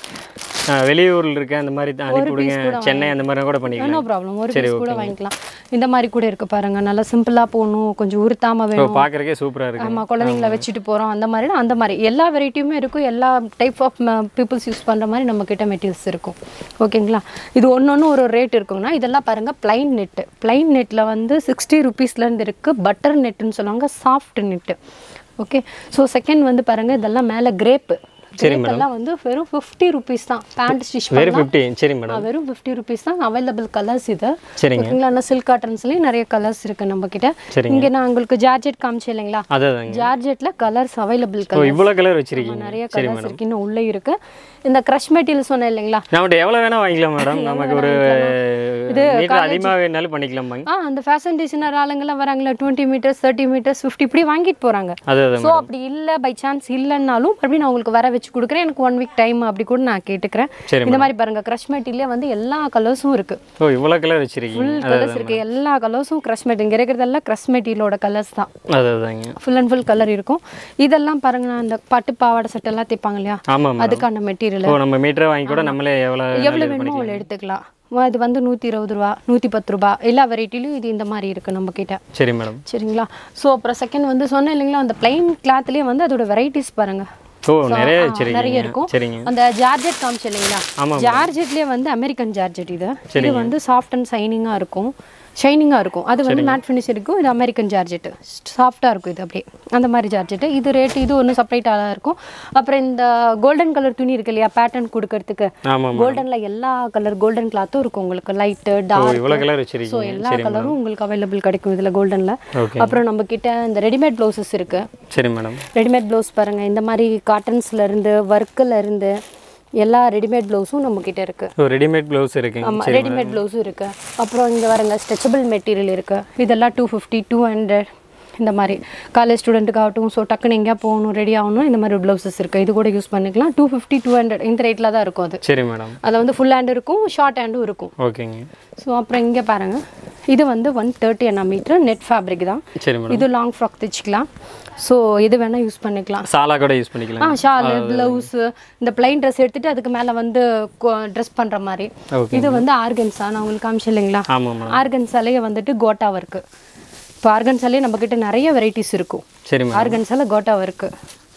ஆ, வெளியூர்ல இருக்க அந்த மாதிரி அனுப்பி விடுங்க சென்னை அந்த மாதிரி கூட நோ பண்ணிக்கலாம் ப்ராப்ளம் ஒரு பீஸ் கூட வாங்கிக்கலாம் இந்த மாதிரி கூட இருக்கு பாருங்க நல்லா சிம்பிளாக போகணும் கொஞ்சம் உருத்தாம வேணும் இப்போ பார்க்கறக்கே சூப்பரா இருக்கு ஆமா குழந்தைங்கள வச்சுட்டு போறோம் அந்த மாதிரி அந்த மாதிரி எல்லா வெரைட்டியுமே இருக்கும் எல்லா டைப் ஆஃப் பீப்புள்ஸ் யூஸ் பண்ற மாதிரி நம்ம கிட்ட மெட்டீரியல்ஸ் இருக்கும் ஓகேங்களா இது ஒன்னொன்னு ஒரு ரேட் இருக்குங்கன்னா இதெல்லாம் பாருங்க பிளைன் நெட்டு பிளைன் நெட்ல வந்து சிக்ஸ்டி ருபீஸ்லேருந்து இருக்கு பட்டர் நெட்டுன்னு சொல்லுவாங்க soft net okay so second வந்து பாருங்க இதெல்லாம் மேலே கிரேப்பு எல்லாம் வந்து வெறும் ஃபிஃப்டி ருபீஸ் தான் பேண்ட் ஸ்டிச் வெறும் ஃபிஃப்டி சரி மேடம் ஆ, வெறும் ஃபிஃப்டி ருபீஸ் தான் அவைலபிள் கலர்ஸ் இது சரிங்க ஓகேங்களா ஆனால் சில்க் காட்டன்ஸ்லேயும் நிறைய கலர்ஸ் இருக்கு நம்ம கிட்ட சரிங்க. இங்கே நான் உங்களுக்கு ஜார்ஜெட் காமிச்சேன் இல்லைங்களா அது அதுங்க ஜார்ஜெட்ல கலர்ஸ் அவைலபிள் ஓ கலர் இவ்வளோ கலர் வச்சிருக்கீங்க நிறைய கலர்ஸ் இருக்கு இன்னும் உள்ளே இருக்கு இந்த க்ரஷ் மெட்டீரியல் சொன்னேன் இல்லைங்களா நம்மகிட்ட எவ்வளோ வேணா வாங்கிக்கலாம் மேடம் நமக்கு ஒரு மீட்டர் அதிகமாக வேணாலும் பண்ணிக்கலாமாங்க ஆ அந்த ஃபேஷன் டிசைனர் ஆளுங்கெல்லாம் வராங்களா twenty metres thirty metres fifty இப்படி வாங்கிட்டு போறாங்க அது அது ஸோ அப்படி இல்லை பை சான்ஸ் இல்லைன்னாலும் மறுபடியும் நான் உங்களுக்கு வர வச்சு கொடுக்குறேன் எனக்கு ஒன் வீக் டைம் அப்படி கூட நான் கேட்டுக்கிறேன் சரி இந்த மாதிரி பாருங்க க்ரஷ் மெட்டீரியலே வந்து எல்லா கலர்ஸும் இருக்கு ஓ இவ்வளோ கலர் வச்சிருக்கீங்க ஃபுல் கலர்ஸ் இருக்கு எல்லா கலர்ஸும் க்ரஷ் மெட்டீரியல் இங்கே இருக்கிறதெல்லாம் க்ரஷ் மெட்டீரியலோட கலர்ஸ் தான் அது அதுதாங்க ஃபுல் அண்ட் ஃபுல் கலர் இருக்கும் இதெல்லாம் பாருங்க நான் இந்த பட்டு பாவாடை சட்டை எல்லாம் தைப்பாங்க இல்லையா ஆமாம் மேடம் அதுக்கான மெட்டீரியல் ஓ நம்ம மீட்டரை வாங்கி கூட நம்மளே எவ்வளோ எவ்வளோ வேணுமோ அவ்வளோ எடுத்துக்கலாம் வா, இது வந்து நூற்றி இருபது ரூபா நூற்றி பத்து ரூபா எல்லா வெரைட்டிலையும் இது இந்த மாதிரி இருக்குது நம்ம கிட்ட சரி மேடம் சரிங்களா ஸோ அப்புறம் செகண்ட் வந்து சொன்னேன் இல்லைங்களா அந்த பிளைன் கிளாத்லேயே வந்து அதோட வெரைட்டிஸ் பாருங்க ஓ நிறைய ஆ, வச்சிருக்கீங்க நிறைய இருக்கும் சரிங்க அந்த ஜார்ஜெட் காமிச்சு இல்லைங்களா ஆமாம் ஜார்ஜெட்லேயே வந்து அமெரிக்கன் ஜார்ஜெட் இது இது வந்து சாஃப்ட் அண்ட் ஷைனிங்காக இருக்கும் ஷைனிங்காக இருக்கும் அது வந்து மேட் ஃபினிஷ் இருக்கும் இது அமெரிக்கன் ஜார்ஜெட் சாஃப்டாக இருக்கும் இது அப்படியே அந்த மாதிரி ஜார்ஜெட் இது ரேட் இது ஒன்றும் செப்பரேட்டாக இருக்கும் அப்புறம் இந்த கோல்டன் கலர் துணி இருக்கு இல்லையா பேட்டர்ன் கொடுக்கறதுக்கு ஆமாம் கோல்டன்ல எல்லா கலர் கோல்டன் கிளாத்தும் இருக்கும் உங்களுக்கு லைட்டு ஓ டார்க் இவ்வளோ கலர் ஸோ வச்சிருக்கீங்க எல்லா கலரும் உங்களுக்கு அவைலபிள் கிடைக்கும் இதில் கோல்டனில் ஓகே அப்புறம் நம்ம கிட்ட இந்த ரெடிமேட் ப்ளவுசஸ் இருக்கு சரி மேடம் ரெடிமேட் ப்ளவுஸ் பாருங்க இந்த மாதிரி காட்டன்ஸ்ல இருந்து ஒர்க்கில் இருந்து எல்லா ரெடிமேட் ப்ளவுஸும் நம்ம கிட்ட இருக்கு ஓ ரெடிமேட் ப்ளவுஸ் இருக்குங்க ஆமா ரெடிமேட் ப்ளவுஸும் இருக்கு அப்புறம் இங்க வரங்க ஸ்ட்ரெச்சபிள் மெட்டீரியல் இருக்கு இதெல்லாம் டூ ஃபிஃப்டி டூ ஹண்ட்ரட் இந்த மாதிரி காலேஜ் ஸ்டூடெண்ட்டுக்காகட்டும் ஸோ டக்குன்னு எங்கேயா போகணும் ரெடி ஆகணும் இந்த மாதிரி ப்ளவுசஸ் இருக்குது இது கூட யூஸ் பண்ணிக்கலாம் டூ ஃபிஃப்டி டூ ஹண்ட்ரட் இந்த ரேட்டில் தான் இருக்கும் அது சரி மேடம் அதில் வந்து ஃபுல் ஹேண்ட் இருக்கும் ஷார்ட் ஹேண்டும் இருக்கும் ஓகேங்க ஸோ அப்புறம் இங்கே பாருங்க இது வந்து ஒன் தேர்ட்டி என்ன மீட்டர் நெட் ஃபேப்ரிக் தான் சரி மேடம் இது லாங் ஃப்ராக் தைச்சிக்கலாம் ஸோ எது வேணால் யூஸ் பண்ணிக்கலாம் சாலா கூட யூஸ் ஆ பண்ணிக்கலாம் ஷாலு ப்ளவுஸு இந்த பிளைன் ட்ரெஸ் எடுத்துட்டு அதுக்கு மேலே வந்து ட்ரெஸ் பண்ணுற மாதிரி ஓகே இது வந்து ஆர்கன்ஸா நான் உங்களுக்கு காமிச்சு இல்லைங்களா ஆமாம் மேடம் ஆர்கன்ஸாலேயே வந்துட்டு கோட்டா ஒர்க்கு இப்போ ஆர்கன்ஸாலே நம்ம கிட்ட நிறைய வெரைட்டிஸ் இருக்கும் சரி மேடம் ஆர்கன்ஸால கோட்டா ஒர்க்கு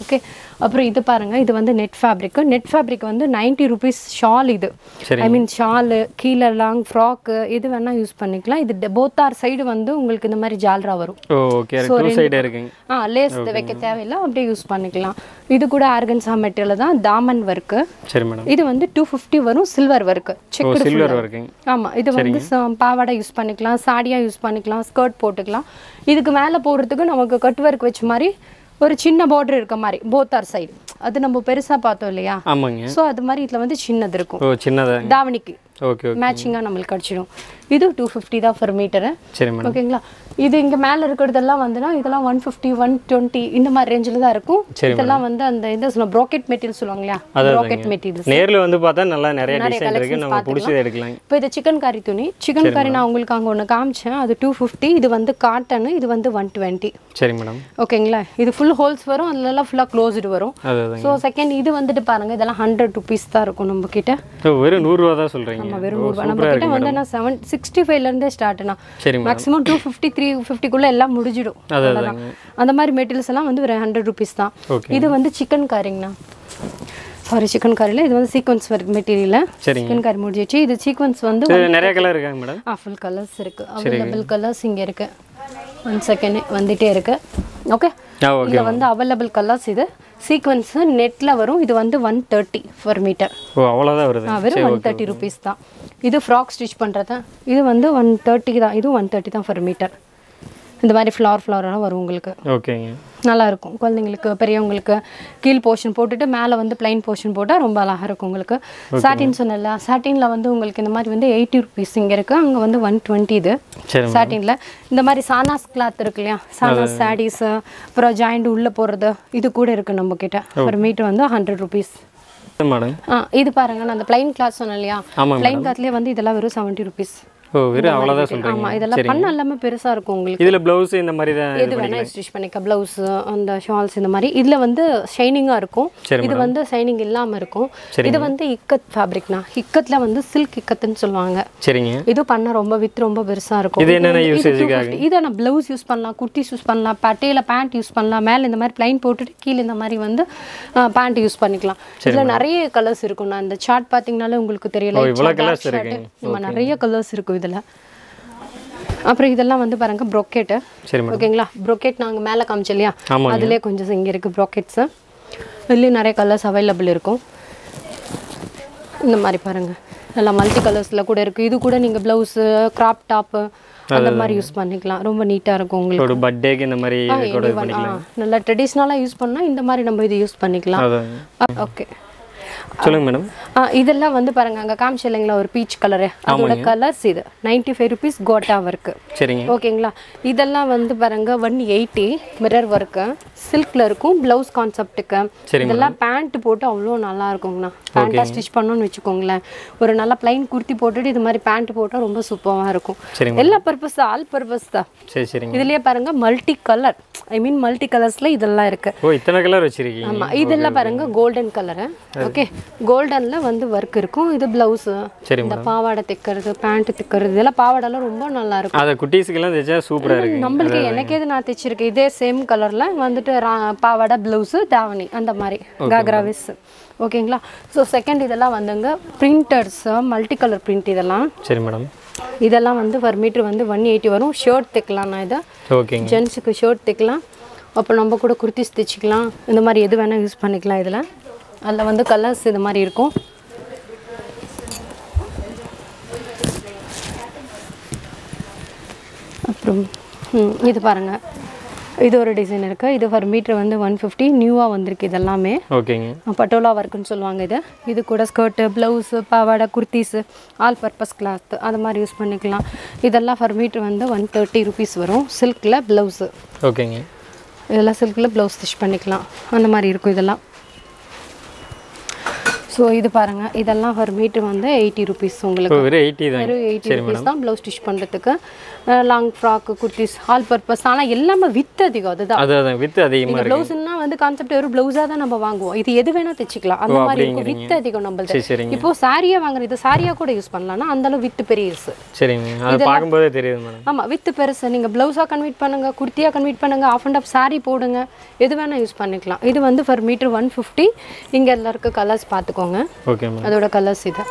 ஓகே அப்புறம் இது பாருங்க இது வந்து நெட் ஃபேப்ரிக் நெட் ஃபேப்ரிக் வந்து நைன்ட்டி ருபீஸ் ஷால் இது சரி ஐ மீன் ஷாலு கீழே லாங் ஃப்ராக்கு இது வேணால் யூஸ் பண்ணிக்கலாம் இது போத்தார் சைடு வந்து உங்களுக்கு இந்த மாதிரி ஜால்ரா வரும் ஓ ஓகே டூ சைடு இருக்குங்க ஆ லேஸ் வைக்க தேவையில்லை அப்படியே யூஸ் பண்ணிக்கலாம் இது கூட ஆர்கன்சா மெட்டீரியல் தான் தாமன் ஒர்க்கு சரி மேடம் இது வந்து டூ ஃபிஃப்டி வரும் சில்வர் ஒர்க்கு ஓ செக்குடு சில்வர் ஒர்க்குங்க ஆமாம் இது வந்து ச- பாவாடை யூஸ் பண்ணிக்கலாம் சாடியாக யூஸ் பண்ணிக்கலாம் ஸ்கர்ட் போட்டுக்கலாம் இதுக்கு மேலே போடுறதுக்கு நமக்கு கட் ஒர்க் வச்ச மாதிரி ஒரு சின்ன பார்டர் இருக்க மாதிரி போத்தார் சைடு அது நம்ம பெருசாக பார்த்தோம் இல்லையா ஆமாங்க ஸோ அது மாதிரி இதில் வந்து சின்னது இருக்கும் ஓ சின்னதாங்க தாவணிக்கு ஓகே ஓகே மேட்சிங்காக நம்மளுக்கு கிடச்சிடும் இது டூ ஃபிஃப்டி தான் ஃபர் மீட்டரு சரி மேடம் ஓகேங்களா இது இங்கே மேலே இருக்கிறதெல்லாம் வந்துன்னா இதெல்லாம் ஒன் ஃபிஃப்டி ஒன் டுவெண்ட்டி இந்த மாதிரி ரேஞ்சில் தான் இருக்கும் சரி இதெல்லாம் வந்து அந்த இது சொல்லுவோம் ப்ராக்கெட் மெட்டீரியல் சொல்லுவாங்க இல்லையா ப்ராக்கெட் மெட்டீரியல் நேர்ல வந்து பார்த்தா நல்லா நிறைய டிசைன் இருக்கு நம்ம பிடிச்சதை எடுக்கலாம் இப்போ இது சிக்கன் கறி துணி சிக்கன் கறி நான் உங்களுக்கு அங்கே ஒன்று காமிச்சேன் அது டூ ஃபிஃப்டி இது வந்து காட்டனு இது வந்து ஒன் டுவெண்ட்டி சரி மேடம் ஓகேங்களா இது ஃபுல் ஹோல்ஸ் வரும் அதுலலாம் ஃபுல்லாக க்ளோஸ்டு வரும் அது அதுங்க ஸோ செகண்ட் இது வந்துட்டு பாருங்க இதெல்லாம் ஹண்ட்ரட் ருபீஸ் தான் இருக்கும் நம்ம கிட்ட ஓ வெறும் நூறுரூவா தான் சொல்றீங்க நம்ம வெறும் ஓ நூறுபா நம்ம சூப்பராக கிட்ட இருக்கு வந்து நான் செவன் சிக்ஸ்டி ஃபைவ்லேருந்தே ஸ்டார்ட்னா சரி madam maximum two fifty three ஃபிஃப்டிக்குள்ளே எல்லாம் முடிஞ்சிடும் அது அவ்வளவுதான். அந்த மாதிரி மெட்டீரியல்ஸ் எல்லாம் வந்து ஒரு ஹண்ட்ரட் ருபீஸ் தான் ஓகே இது வந்து சிக்கன் காரிங்கண்ணா சாரி சிக்கன் காரியில் இது வந்து சீக்வன்ஸ் ஒர்க் மெட்டீரியல் சரிங்க சிக்கன் காரி முடிஞ்சிச்சு இது சீக்வன்ஸ் வந்து சரி நிறைய கலர் இருக்காங்க மேடம் ஆ ஃபுல் கலர்ஸ் இருக்கு அவைலபிள் கலர்ஸ் இங்கே இருக்கு ஒன் செகண்ட் வந்துட்டே இருக்கு ஓகே ஆ ஓகே இதில் வந்து அவைலபிள் கலர்ஸ் இது சீக்வன்ஸ் நெட்டில் வரும் இது வந்து ஒன் தேர்ட்டி ஃபர் மீட்டர் ஓ அவ்வளோதான் வருது வெறும் ஒன் தேர்ட்டி ருபீஸ் தான் இது ஃப்ராக் ஸ்டிச் பண்ணுறது இது வந்து ஒன் தேர்ட்டி தான் இதுவும் ஒன் தேர்ட்டி தான் ஃபர் மீட்டர் இந்த மாதிரி ஃப்ளவர் ஃப்ளவரெல்லாம் வரும் உங்களுக்கு ஓகேங்க நல்லா இருக்கும் குழந்தைங்களுக்கு பெரியவங்களுக்கு கீழ் போர்ஷன் போட்டுட்டு மேலே வந்து பிளைன் போர்ஷன் போட்டால் ரொம்ப அழகாக இருக்கும் உங்களுக்கு சாட்டின் சொன்னல சாட்டினில் வந்து உங்களுக்கு இந்த மாதிரி வந்து எயிட்டி ருபீஸ் இங்கே இருக்குது அங்கே வந்து ஒன் டுவெண்ட்டி இது சரி சாட்டினில் இந்த மாதிரி சானாஸ் கிளாத் இருக்கு இல்லையா சானாஸ் சாரீஸ் அப்புறம் ஜாயிண்ட் உள்ளே போடுறது இது கூட இருக்குது நம்ம கிட்ட ஒரு மீட்டர் வந்து ஹண்ட்ரட் ருபீஸ் மேடம் ஆ இது பாருங்க நான் அந்த பிளைன் கிளாத் சொன்னேன் இல்லையா ஆமாங்க பிளைன் கிளாத்லேயே வந்து இதெல்லாம் வெறும் செவன்ட்டி ருபீஸ் ஓ வெறும் அவ்வளோதான் சொல்றீங்க ஆமாம் இதெல்லாம் பண்ண எல்லாமே பெருசாக இருக்கும் உங்களுக்கு இதுல பிளவுஸ் இந்த மாதிரி தான் எது வேணா ஸ்டிச் பண்ணிக்க ப்ளவுஸ் அந்த ஷால்ஸ் இந்த மாதிரி இதுல வந்து ஷைனிங்கா இருக்கும் சரி இது வந்து ஷைனிங் இல்லாம இருக்கும் இது வந்து இக்கத் ஃபேப்ரிக்னா இக்கத்ல வந்து சில்க் இக்கத்துன்னு சொல்லுவாங்க சரிங்க இது பண்ண ரொம்ப வித் ரொம்ப பெருசா இருக்கும் இது என்னென்ன வந்து- இது usage-க்காக? 250. இதை நான் ப்ளவுஸ் யூஸ் பண்ணலாம் குர்த்திஸ் யூஸ் பண்ணலாம் பட்டையில பேண்ட் யூஸ் பண்ணலாம் மேல இந்த மாதிரி பிளைன் போட்டுட்டு கீழே இந்த மாதிரி வந்து பேண்ட் யூஸ் பண்ணிக்கலாம் இதுல நிறைய கலர்ஸ் இருக்கும் நான் இந்த சார்ட் பாத்தீங்கன்னாலே உங்களுக்கு தெரியல இவ்வளவு colours இருக்குங்க. நம்ம நிறைய கலர்ஸ் இருக்கும் இதுல அப்புறம் இதெல்லாம் வந்து பாருங்க ப்ரொக்கெட்டு சரி மேடம் ஓகேங்களா ப்ரொக்கெட் நாங்கள் மேலே காமிச்சோம் இல்லையா ஆமாங்க. அதுலேயே கொஞ்சம் இங்கே இருக்குது ப்ராக்கெட்ஸு இதுலேயும் நிறைய கலர்ஸ் அவைலபிள் இருக்கும் இந்த மாதிரி பாருங்கள் நல்லா மல்டி கலர்ஸில் கூட இருக்குது இது கூட நீங்கள் ப்ளவுஸு க்ராப் டாப்பு அந்த மாதிரி யூஸ் பண்ணிக்கலாம் ரொம்ப நீட்டாக இருக்கும் உங்களுக்கு ஒரு பர்த்டேக்கு இந்த மாதிரி ஆ, இது கூட இது anyone, பண்ணிக்கலாம் ஆ, நல்லா ட்ரெடிஷ்னலாக யூஸ் பண்ணால் இந்த மாதிரி நம்ம இது யூஸ் பண்ணிக்கலாம் அதான் ஓகே சொல்லுங்க மேடம் இதெல்லாம் வந்து பாருங்க அங்கே காமிச்சு இல்லைங்களா ஒரு பீச் கலரு அதோட கலர்ஸ் இது ninety five rupees gota work சரிங்க ஓகேங்களா இதெல்லாம் வந்து பாருங்க ஒன் எயிட்டி மிரர் ஒர்க்கு சில்க்ல இருக்கும் பிளவுஸ் கான்செப்ட்டுக்கு சரிங்க இதெல்லாம் பேண்ட் போட்டு அவ்வளோ நல்லா இருக்குங்கண்ணா பேண்ட்டாக ஸ்டிச் பண்ணோன்னு வச்சுக்கோங்களேன் ஒரு நல்ல பிளைன் குர்த்தி போட்டுட்டு இது மாதிரி பேண்ட் போட்டால் ரொம்ப சூப்பராக இருக்கும் சரிங்க எல்லா பர்பஸ் ஆல் பர்பஸ் தான் சரி சரிங்க இதுலயே பாருங்க multi colour I mean multi கலர்ஸ்ல இதெல்லாம் இருக்கு ஓ இத்தனை கலர் வச்சிருக்கீங்க ஆமா இதெல்லாம் பாருங்க கோல்டன் கலரு ஓகே கோல்டன்ல வந்து ஒர்க் இருக்கும் இது பிளவுஸ் சரி இந்த பாவாடை தைக்கிறது பேண்ட் தைக்கிறது இதெல்லாம் பாவாடைலாம் ரொம்ப நல்லா இருக்கும் அதை குட்டீஸுக்கெல்லாம் தைச்சா சூப்பரா இருக்கு நம்மளுக்கு எனக்கு எது நான் தைச்சிருக்கேன் இதே சேம் கலர்ல வந்துட்டு ரா- பாவாடை பிளவுஸ் தாவணி அந்த மாதிரி காக்ரா விஸ் ஓகேங்களா ஸோ செகண்ட் இதெல்லாம் வந்துங்க பிரிண்டர்ஸ் மல்டி கலர் பிரிண்ட் இதெல்லாம் சரி மேடம் இதெல்லாம் வந்து பர் மீட்டர் வந்து ஒன் எயிட்டி வரும் ஷர்ட் தைக்கலாம் நான் இதை ஓகேங்க ஜென்ஸுக்கு ஷர்ட் தைக்கலாம் அப்புறம் நம்ம கூட குர்த்திஸ் தைச்சிக்கலாம் இந்த மாதிரி எது வேணால் யூஸ் பண்ணிக்கலாம் இதில் அதில் வந்து கலர்ஸ் இது மாதிரி இருக்கும் அப்புறம் ம், இது பாருங்கள் இது ஒரு டிசைன் இருக்குது இது ஒரு மீட்டர் வந்து ஒன் ஃபிஃப்டி நியூவாக வந்திருக்கு இதெல்லாமே ஓகேங்க பட்டோலா ஒர்க்குன்னு சொல்லுவாங்க இது இது கூட ஸ்கர்ட்டு ப்ளவுஸு பாவாடை குர்த்திஸு ஆல் பர்பஸ் கிளாத் அது மாதிரி யூஸ் பண்ணிக்கலாம் இதெல்லாம் ஃபர் மீட்டர் வந்து ஒன் தேர்ட்டி ருபீஸ் வரும் சில்கில் ப்ளவுஸு ஓகேங்க இதெல்லாம் சில்கில் ப்ளவுஸ் ஸ்டிச் பண்ணிக்கலாம் அந்த மாதிரி இருக்கும் இதெல்லாம் ஸோ இது பாருங்க இதெல்லாம் ஒரு மீட்டர் வந்து எயிட்டி ருபீஸ் உங்களுக்கு இப்போ வெறும் எயிட்டி தான் வெறும் எயிட்டி ருபீஸ் தான் ப்ளவுஸ் ஸ்டிச் பண்ணுறதுக்கு long frock kurtis all purpose ஆனால் எல்லாமே வித் அதிகம் அதுதான் அது அதான் வித்து அதிகமாக இருக்கு ப்ளவுஸ்னா வந்து கான்செப்ட் வெறும் ப்ளவுஸாக தான் நம்ம வாங்குவோம் இது எது வேணா தைச்சிக்கலாம் அந்த மாதிரி இருக்கும் வித் அதிகம் நம்மளது சரி சரிங்க இப்போ சாரியா வாங்குறது இது சாரியா கூட யூஸ் பண்ணலாம்னா அந்த அளவு வித் பெரியசு சரிங்க அது பார்க்கும்போதே தெரியுது மேடம் ஆமா வித் பெருசு நீங்க ப்ளவுஸாக கன்வெர்ட் பண்ணுங்க குர்த்தியா கன்வெர்ட் பண்ணுங்க ஆஃப் அண்ட் ஆஃப் சாரி போடுங்க எது வேணா யூஸ் பண்ணிக்கலாம் இது வந்து ஃபர் மீட்டர் ஒன் ஃபிஃப்டி இங்கே எல்லாம் இருக்க கலர்ஸ் பார்த்துக்கோங்க ஓகே மேடம் அதோட கலர்ஸ் இது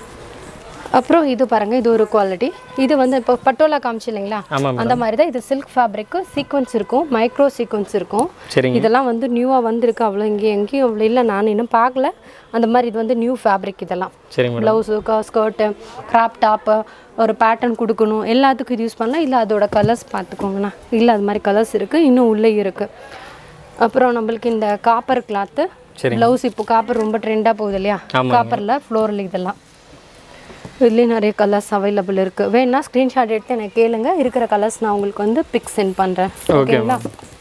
அப்புறம் இது பாருங்க இது ஒரு குவாலிட்டி இது வந்து இப்போ பட்டோலா காமிச்சு இல்லைங்களா ஆமாம் அந்த மாதிரி தான் இது சில்க் ஃபேப்ரிக்கு சீக்வன்ஸ் இருக்கும் மைக்ரோ சீக்வன்ஸ் இருக்கும் சரிங்க இதெல்லாம் வந்து நியூவாக வந்திருக்கு அவ்வளோ இங்கே எங்கேயும் அவ்வளோ இல்லை நான் இன்னும் பார்க்கல அந்த மாதிரி இது வந்து நியூ ஃபேப்ரிக் இதெல்லாம் சரிங்க madam blouse skirt crop top ஒரு பேட்டர்ன் கொடுக்கணும் எல்லாத்துக்கும் இது யூஸ் பண்ணலாம் இல்லை அதோட கலர்ஸ் பார்த்துக்கோங்கண்ணா இல்லை அது மாதிரி கலர்ஸ் இருக்குது இன்னும் உள்ளே இருக்குது அப்புறம் நம்மளுக்கு இந்த காப்பர் கிளாத்து சரிங்க. ப்ளவுஸ் இப்போ காப்பர் ரொம்ப ட்ரெண்டாக போகுது இல்லையா ஆமாங்க. காப்பரில் ஃப்ளோரில் இதெல்லாம் இதுலேயும் நிறைய கலர்ஸ் அவைலபிள் இருக்குது வேணா ஸ்க்ரீன்ஷாட் எடுத்து எனக்கு கேளுங்க இருக்கிற கலர்ஸ் நான் உங்களுக்கு வந்து பிக் சென்ட் பண்ணுறேன் ஓகே ஓகேங்களா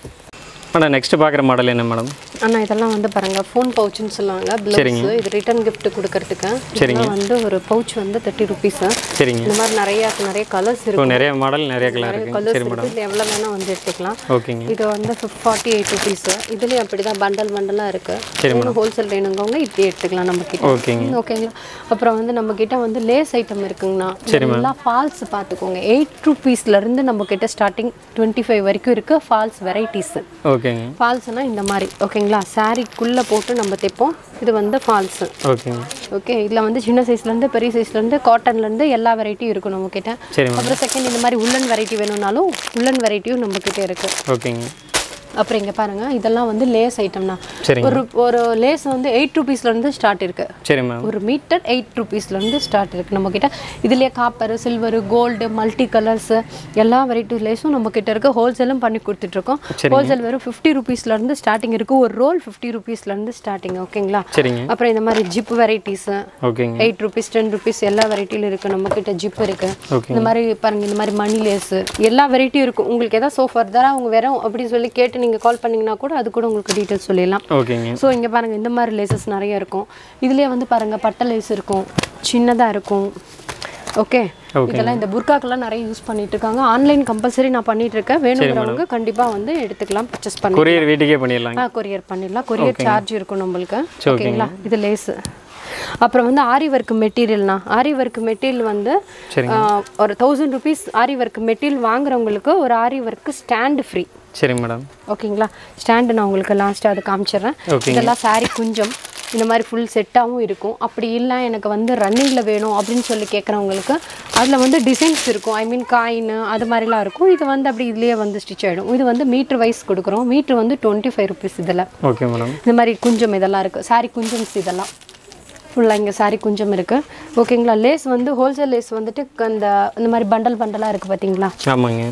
மேடம் நெக்ஸ்ட் பார்க்குற மாடல் என்ன மேடம் அண்ணா இதெல்லாம் வந்து பாருங்க ஃபோன் பவுச்சுன்னு சொல்லுவாங்க ப்ளவுஸ் இது ரிட்டர்ன் gift கொடுக்கறதுக்கு இதெல்லாம் வந்து ஒரு பவுச் வந்து தேர்ட்டி ருபீஸு சரிங்க இந்த மாதிரி நிறைய நிறைய கலர்ஸ் இப்போ இருக்கும் நிறைய மாடல் நிறைய கலர் நிறைய இருக்கு கலர்ஸ் இருக்கு இதில் எவ்வளோ வேணால் வந்து எடுத்துக்கலாம் ஓகேங்க இது வந்து ஃபார்ட்டி எயிட் ருபீஸு இதுலேயும் அப்படி தான் பண்டல் பண்டலாக இருக்குது இன்னும் ஹோல்சேல் வேணுங்கவங்க இப்படி எடுத்துக்கலாம் நம்ம கிட்ட ஓகேங்க ஓகேங்களா அப்புறம் வந்து நம்ம கிட்ட வந்து லேஸ் ஐட்டம் இருக்குங்கண்ணா எல்லாம் ஃபால்ஸ் பார்த்துக்கோங்க எயிட் ருபீஸ்லேருந்து நம்ம கிட்ட ஸ்டார்டிங் டுவெண்ட்டி ஃபைவ் வரைக்கும் இருக்குது ஃபால்ஸ் வெரைட்டிஸ் ஓகேங்க ஃபால்ஸ்னால் இந்த மாதிரி ஓகேங்களா சாரீக்குள்ளே போட்டு நம்ம தைப்போம் இது வந்து ஃபால்ஸு ஓகேங்க ஓகே இதில் வந்து சின்ன சைஸ்லேருந்து பெரிய சைஸ்லேருந்து காட்டன்லேருந்து எல்லா வெரைட்டியும் இருக்கும் நம்மக்கிட்ட சரி மேடம் அப்புறம் செகண்ட் இந்த மாதிரி உள்ளன் வெரைட்டி வேணும்னாலும் உள்ளன் வெரைட்டியும் நம்மக்கிட்ட இருக்குது ஓகேங்க அப்புறம் இங்கே பாருங்கள் இதெல்லாம் வந்து லேஸ் ஐட்டம்னா சரிங்க ஒரு ஒரு லேஸ் வந்து எயிட் ருபீஸ்லேருந்து ஸ்டார்ட் இருக்குது சரி மேம் ஒரு மீட்டர் எயிட் ருபீஸ்லேருந்து ஸ்டார்ட் இருக்குது நம்மக்கிட்ட இதுலேயே copper silver gold multi colours எல்லா வெரைட்டி லேஸும் நம்மக்கிட்ட இருக்குது ஹோல்சேலும் பண்ணி கொடுத்துட்ருக்கோம் ஹோல்சேல் வெறும் ஃபிஃப்டி ருபீஸ்லேருந்து ஸ்டார்டிங் இருக்குது ஒரு ரோல் ஃபிஃப்டி ருபீஸ்லேருந்து ஸ்டார்டிங் ஓகேங்களா சரிங்க அப்புறம் இந்த மாதிரி ஜிப் வெரைட்டிஸு ஓகேங்க எயிட் ருபீஸ் டென் ருபீஸ் எல்லா வெரைட்டிலும் இருக்குது நம்மக்கிட்ட ஜிப் இருக்குது ஓகே இந்த மாதிரி பாருங்க இந்த மாதிரி மணி லேஸு எல்லா வெரைட்டியும் இருக்கும் உங்களுக்கு எதாவது ஸோ ஃபர்தராக அவங்க வேற அப்படி சொல்லி கேட்டு நீங்கள் கால் பண்ணிங்கன்னா கூட அது கூட உங்களுக்கு டீட்டெயில்ஸ் சொல்லிடலாம் ஓகேங்க ஸோ இங்கே பாருங்கள் இந்த மாதிரி லேசஸ் நிறைய இருக்கும் இதுலேயே வந்து பாருங்கள் பட்டை லேஸ் இருக்கும் சின்னதாக இருக்கும் ஓகே இதெல்லாம் இந்த புர்காக்கெல்லாம் நிறைய யூஸ் பண்ணிட்டு இருக்காங்க ஆன்லைன் கம்பல்சரி நான் பண்ணிட்டு இருக்கேன் வேணுங்கிறவங்க கண்டிப்பாக வந்து எடுத்துக்கலாம் பர்ச்சேஸ் பண்ணி கொரியர் வீட்டுக்கே பண்ணிடலாங்க ஆ கொரியர் பண்ணிடலாம் கொரியர் சார்ஜ் இருக்கும் நம்மளுக்கு ஓகேங்களா இது லேஸு அப்புறம் வந்து ஆரி ஒர்க் மெட்டீரியல்னா ஆரி ஒர்க் மெட்டீரியல் வந்து சரிங்க. ஆ, ஒரு thousand rupees aari work material வாங்குறவங்களுக்கு ஒரு ஆரி ஒர்க் ஸ்டாண்டு ஃப்ரீ சரிங்க மேடம் ஓகேங்களா ஸ்டாண்டு நான் உங்களுக்கு லாஸ்ட்டாக அதை காமிச்சிடுறேன் ஓகேங்க. இதெல்லாம் saree குஞ்சம் இந்த மாதிரி ஃபுல் செட்டாகவும் இருக்கும் அப்படி இல்லை எனக்கு வந்து ரன்னிங்கில் வேணும் அப்படின்னு சொல்லி கேட்குறவங்களுக்கு அதில் வந்து டிசைன்ஸ் இருக்கும் ஐ மீன் காயின் அது மாதிரிலாம் இருக்கும் இது வந்து அப்படி இதுலேயே வந்து ஸ்டிச் ஆகிடும் இது வந்து மீட்ரு வைஸ் கொடுக்குறோம் மீட்ரு வந்து டுவெண்ட்டி ஃபைவ் ருபீஸ் இதில் ஓகே மேடம் இந்த மாதிரி குஞ்சம் இதெல்லாம் இருக்குது saree குஞ்சம்ஸ் இதெல்லாம் ஃபுல்லாக இங்கே saree குஞ்சம் இருக்குது ஓகேங்களா லேஸ் வந்து ஹோல்சேல் லேஸ் வந்துட்டு அந்த இந்த மாதிரி பண்டல் பண்டலாக இருக்குது பார்த்தீங்களா ஆமாங்க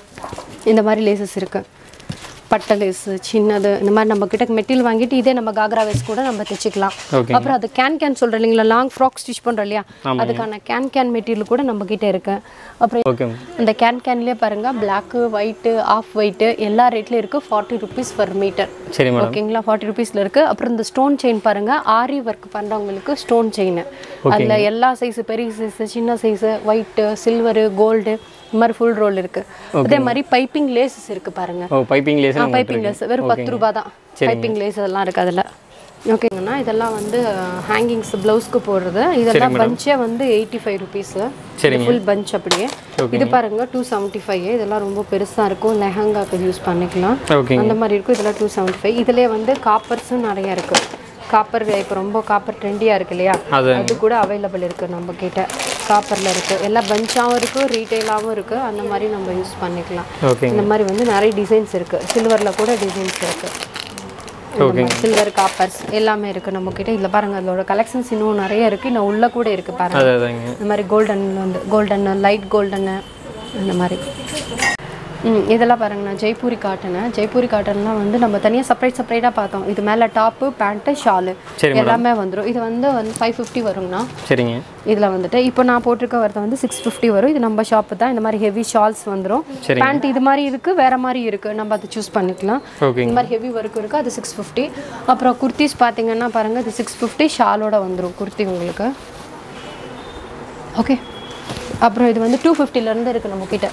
இந்த மாதிரி லேசஸ் இருக்கு பட்டை லேஸு சின்னது இந்த மாதிரி நம்ம கிட்ட மெட்டீரியல் வாங்கிட்டு இதே நம்ம காக்ரா வேஸ் கூட நம்ம தைச்சிக்கலாம் ஓகே அப்புறம் அது கேன் கேன் சொல்கிறோம் இல்லைங்களா லாங் ஃப்ராக் ஸ்டிச் பண்ணுறோம் இல்லையா அதுக்கான கேன் கேன் மெட்டீரியல் கூட நம்ம கிட்ட இருக்கு அப்புறம் ஓகே இந்த கேன் கேன்லேயே பாருங்க பிளாக்கு ஒயிட்டு ஆஃப் ஒயிட்டு எல்லா ரேட்லையும் இருக்குது ஃபார்ட்டி ருபீஸ் பர் மீட்டர் சரி மேடம் ஓகேங்களா ஃபார்ட்டி ருபீஸில் இருக்குது அப்புறம் இந்த ஸ்டோன் செயின் பாருங்க ஆரி ஒர்க் பண்ணுறவங்களுக்கு ஸ்டோன் செயின் அதில் எல்லா சைஸு பெரிய சைஸு சின்ன சைஸு ஒயிட்டு சில்வரு கோல்டு இந்த மாதிரி ஃபுல் ரோல் இருக்குது அதே மாதிரி பைப்பிங் லேசஸ் இருக்குது பாருங்க ஓ பைப்பிங் லேஸ் பைப்பிங் லேஸ் வெறும் பத்து ரூபா தான் பைப்பிங் லேஸ் அதெல்லாம் இருக்குது அதில் ஓகேங்கண்ணா இதெல்லாம் வந்து ஹேங்கிங்ஸ் ப்ளவுஸ்க்கு போடுறது இதெல்லாம் பஞ்சே வந்து எயிட்டி ஃபைவ் ருபீஸு சரிங்க. ஃபுல் பஞ்ச் அப்படியே இது பாருங்க டூ செவன்ட்டி ஃபைவ் இதெல்லாம் ரொம்ப பெருசாக இருக்கும் லெஹங்காக்கு யூஸ் பண்ணிக்கலாம் ஓகேங்க அந்த மாதிரி இருக்கும் இதெல்லாம் டூ செவன்ட்டி ஃபைவ் இதுலேயே வந்து காப்பர்ஸும் நிறைய இருக்கு காப்பர் இப்போ ரொம்ப காப்பர் ட்ரெண்டியாக இருக்கு இல்லையா அது அது கூட அவைலபிள் இருக்குது நம்ம கிட்ட காப்பரில் இருக்குது எல்லாம் பஞ்சாகவும் இருக்குது ரீட்டைலாகவும் இருக்குது அந்த மாதிரி நம்ம யூஸ் பண்ணிக்கலாம் ஓகேங்க இந்த மாதிரி வந்து நிறைய டிசைன்ஸ் இருக்குது சில்வரில் கூட டிசைன்ஸ் இருக்குது ஓகேங்க சில்வர் காப்பர்ஸ் எல்லாமே இருக்குது நம்ம கிட்ட இதில் பாருங்க அதோட கலெக்ஷன்ஸ் இன்னும் நிறைய இருக்குது இன்னும் உள்ள கூட இருக்குது பாருங்க அது அதாங்க இந்த மாதிரி கோல்டன் வந்து கோல்டன் லைட் கோல்டன் அந்த மாதிரி ம் இதெல்லாம் பாருங்கண்ணா ஜெய்ப்பூரி காட்டனு ஜெய்ப்பூரி காட்டன்லாம் வந்து நம்ம தனியாக செப்பரேட் செப்பரேட்டாக பார்த்தோம் இது மேலே டாப்பு பேண்ட்டு ஷாலு சரி எல்லாமே வந்துடும் இது வந்து வந்து ஃபைவ் ஃபிஃப்டி வருங்கண்ணா சரிங்க இதில் வந்துட்டு இப்போ நான் போட்டிருக்க வரது வந்து சிக்ஸ் ஃபிஃப்டி வரும் இது நம்ம ஷாப்பு தான் இந்த மாதிரி ஹெவி ஷால்ஸ் வந்துடும் சரிங்க. பேண்ட் இது மாதிரி இருக்குது வேறு மாதிரி இருக்குது நம்ம அதை சூஸ் பண்ணிக்கலாம் ஓகேங்க இந்த மாதிரி ஹெவி ஒர்க் இருக்குது அது சிக்ஸ் ஃபிஃப்டி அப்புறம் குர்த்திஸ் பார்த்தீங்கன்னா பாருங்கள் இது சிக்ஸ் ஃபிஃப்டி ஷாலோட வந்துடும் குர்த்தி உங்களுக்கு ஓகே அப்புறம் இது வந்து டூ ஃபிஃப்டிலேருந்து இருக்குது நம்மக்கிட்ட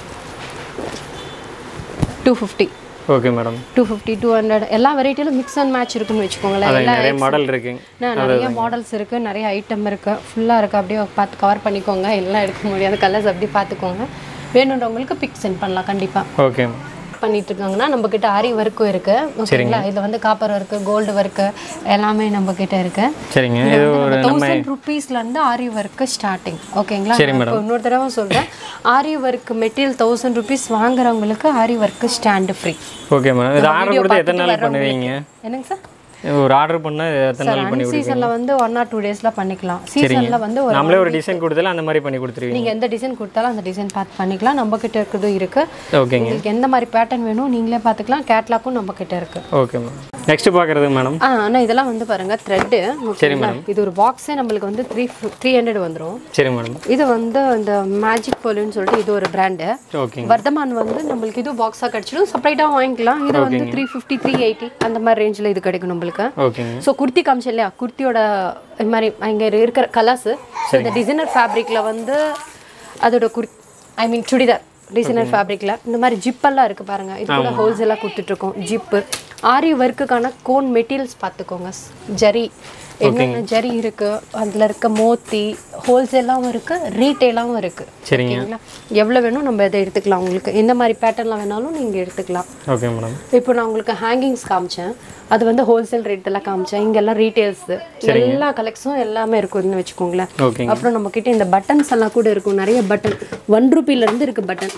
two fifty okay madam two fifty two hundred எல்லா வெரைட்டியிலும் மிக்ஸ் அண்ட் மேட்ச் இருக்குன்னு வச்சுக்கோங்களேன் அது எல்லா நிறைய மாடல் இருக்குங்க நான் நிறைய மாடல்ஸ் இருக்குது நிறைய ஐட்டம் இருக்குது ஃபுல்லாக இருக்குது அப்படியே பார்த்து கவர் பண்ணிக்கோங்க எல்லாம் எடுக்க முடியாது கலர்ஸ் அப்படியே பார்த்துக்கோங்க வேணுன்றவங்களுக்கு பிக் சென்ட் பண்ணலாம் கண்டிப்பாக ஓகே பண்ணிட்டு இருக்காங்கன்னா நம்ம கிட்ட ஆரி ஒர்க்கும் இருக்கு ஓகேங்களா இதுல வந்து காப்பர் ஒர்க்கு கோல்டு ஒர்க்கு எல்லாமே நம்ம கிட்ட இருக்கு சரிங்க இது ஒரு தௌசண்ட் ருபீஸ்ல இருந்து ஆரி ஒர்க்கு ஸ்டார்டிங் ஓகேங்களா இப்போ இன்னொரு தடவை சொல்றேன் aari work material thousand rupees வாங்குறவங்களுக்கு aari work stand free okay madam இது ஆர்டர் கொடுத்து எத்தனை நாள் பண்ணுவீங்க என்னங்க சார் ஒரு ஆர்டர் பண்ணால் எத்தனை நாள் பண்ணி சீசன்ல வந்து ஒன் ஆர் டூ டேஸ்ல பண்ணிக்கலாம் சீசன்ல வந்து ஒரு நம்மளே ஒரு டிசைன் கொடுத்தாலும் அந்த மாதிரி பண்ணி கொடுத்துருவீங்க நீங்க எந்த டிசைன் கொடுத்தாலும் அந்த டிசைன் பார்த்து பண்ணிக்கலாம் நம்ம கிட்ட இருக்கிறது இருக்கு ஓகேங்க உங்களுக்கு எந்த மாதிரி பேட்டர்ன் வேணும் நீங்களே பார்த்துக்கலாம் கேட்லாக்கும் நம்ம கிட்ட இருக்கு ஓகே மேடம் நெக்ஸ்ட் பார்க்குறது மேடம் ஆ ஆனால் இதெல்லாம் வந்து பாருங்க த்ரெட்டு சரி இது ஒரு பாக்ஸே நம்மளுக்கு வந்து த்ரீ த்ரீ ஹண்ட்ரட் வந்துடும் சரி மேடம் இது வந்து இந்த மேஜிக் பொலுன்னு சொல்லிட்டு இது ஒரு பிராண்டு ஓகேங்க வர்தமான் வந்து நம்மளுக்கு இது பாக்ஸாக கிடச்சிடும் செப்பரேட்டாக வாங்கிக்கலாம் இது வந்து த்ரீ ஃபிஃப்டி த்ரீ எயிட்டி அந்த மாதிரி ரேஞ்சில் இது கிடைக்கும் நம்மளுக்கு ஓகேங்க ஸோ குர்த்தி காமிச்சு இல்லையா குர்த்தியோட இது மாதிரி இங்கே இருக்கிற கலர்ஸ் இந்த டிசைனர் ஃபேப்ரிக்கில் வந்து அதோட குர் ஐ மீன் சுடிதார் டிசைனர் ஃபேப்ரிக்கில் இந்த மாதிரி ஜிப்பெல்லாம் இருக்குது பாருங்கள் இது கூட ஹோல்சேலாக கொடுத்துட்ருக்கோம் ஜிப்பு ஆரி ஒர்க்குக்கான கோன் மெட்டீரியல்ஸ் பார்த்துக்கோங்க ஜரி என்னென்ன ஜரி இருக்குது அதில் இருக்க மோத்தி ஹோல்சேலாகவும் இருக்குது ரீட்டெயிலாகவும் இருக்குது சரிங்க ஓகேங்களா எவ்வளோ வேணும் நம்ம இதை எடுத்துக்கலாம் உங்களுக்கு எந்த மாதிரி பேட்டர்னில் வேணாலும் நீங்கள் எடுத்துக்கலாம் ஓகே மேடம் இப்போ நான் உங்களுக்கு ஹேங்கிங்ஸ் காமிச்சேன் அது வந்து ஹோல்சேல் ரேட் எல்லாம் காமிச்சேன் இங்கெல்லாம் ரீட்டெயில்ஸ் எல்லா கலெக்ஷனும் எல்லாமே இருக்கும்னு வச்சுக்கோங்களேன் ஓகேங்க அப்புறம் நம்ம கிட்ட இந்த பட்டன்ஸ் எல்லாம் கூட இருக்கும் நிறைய பட்டன் ஒன் இருந்து இருக்கு பட்டன்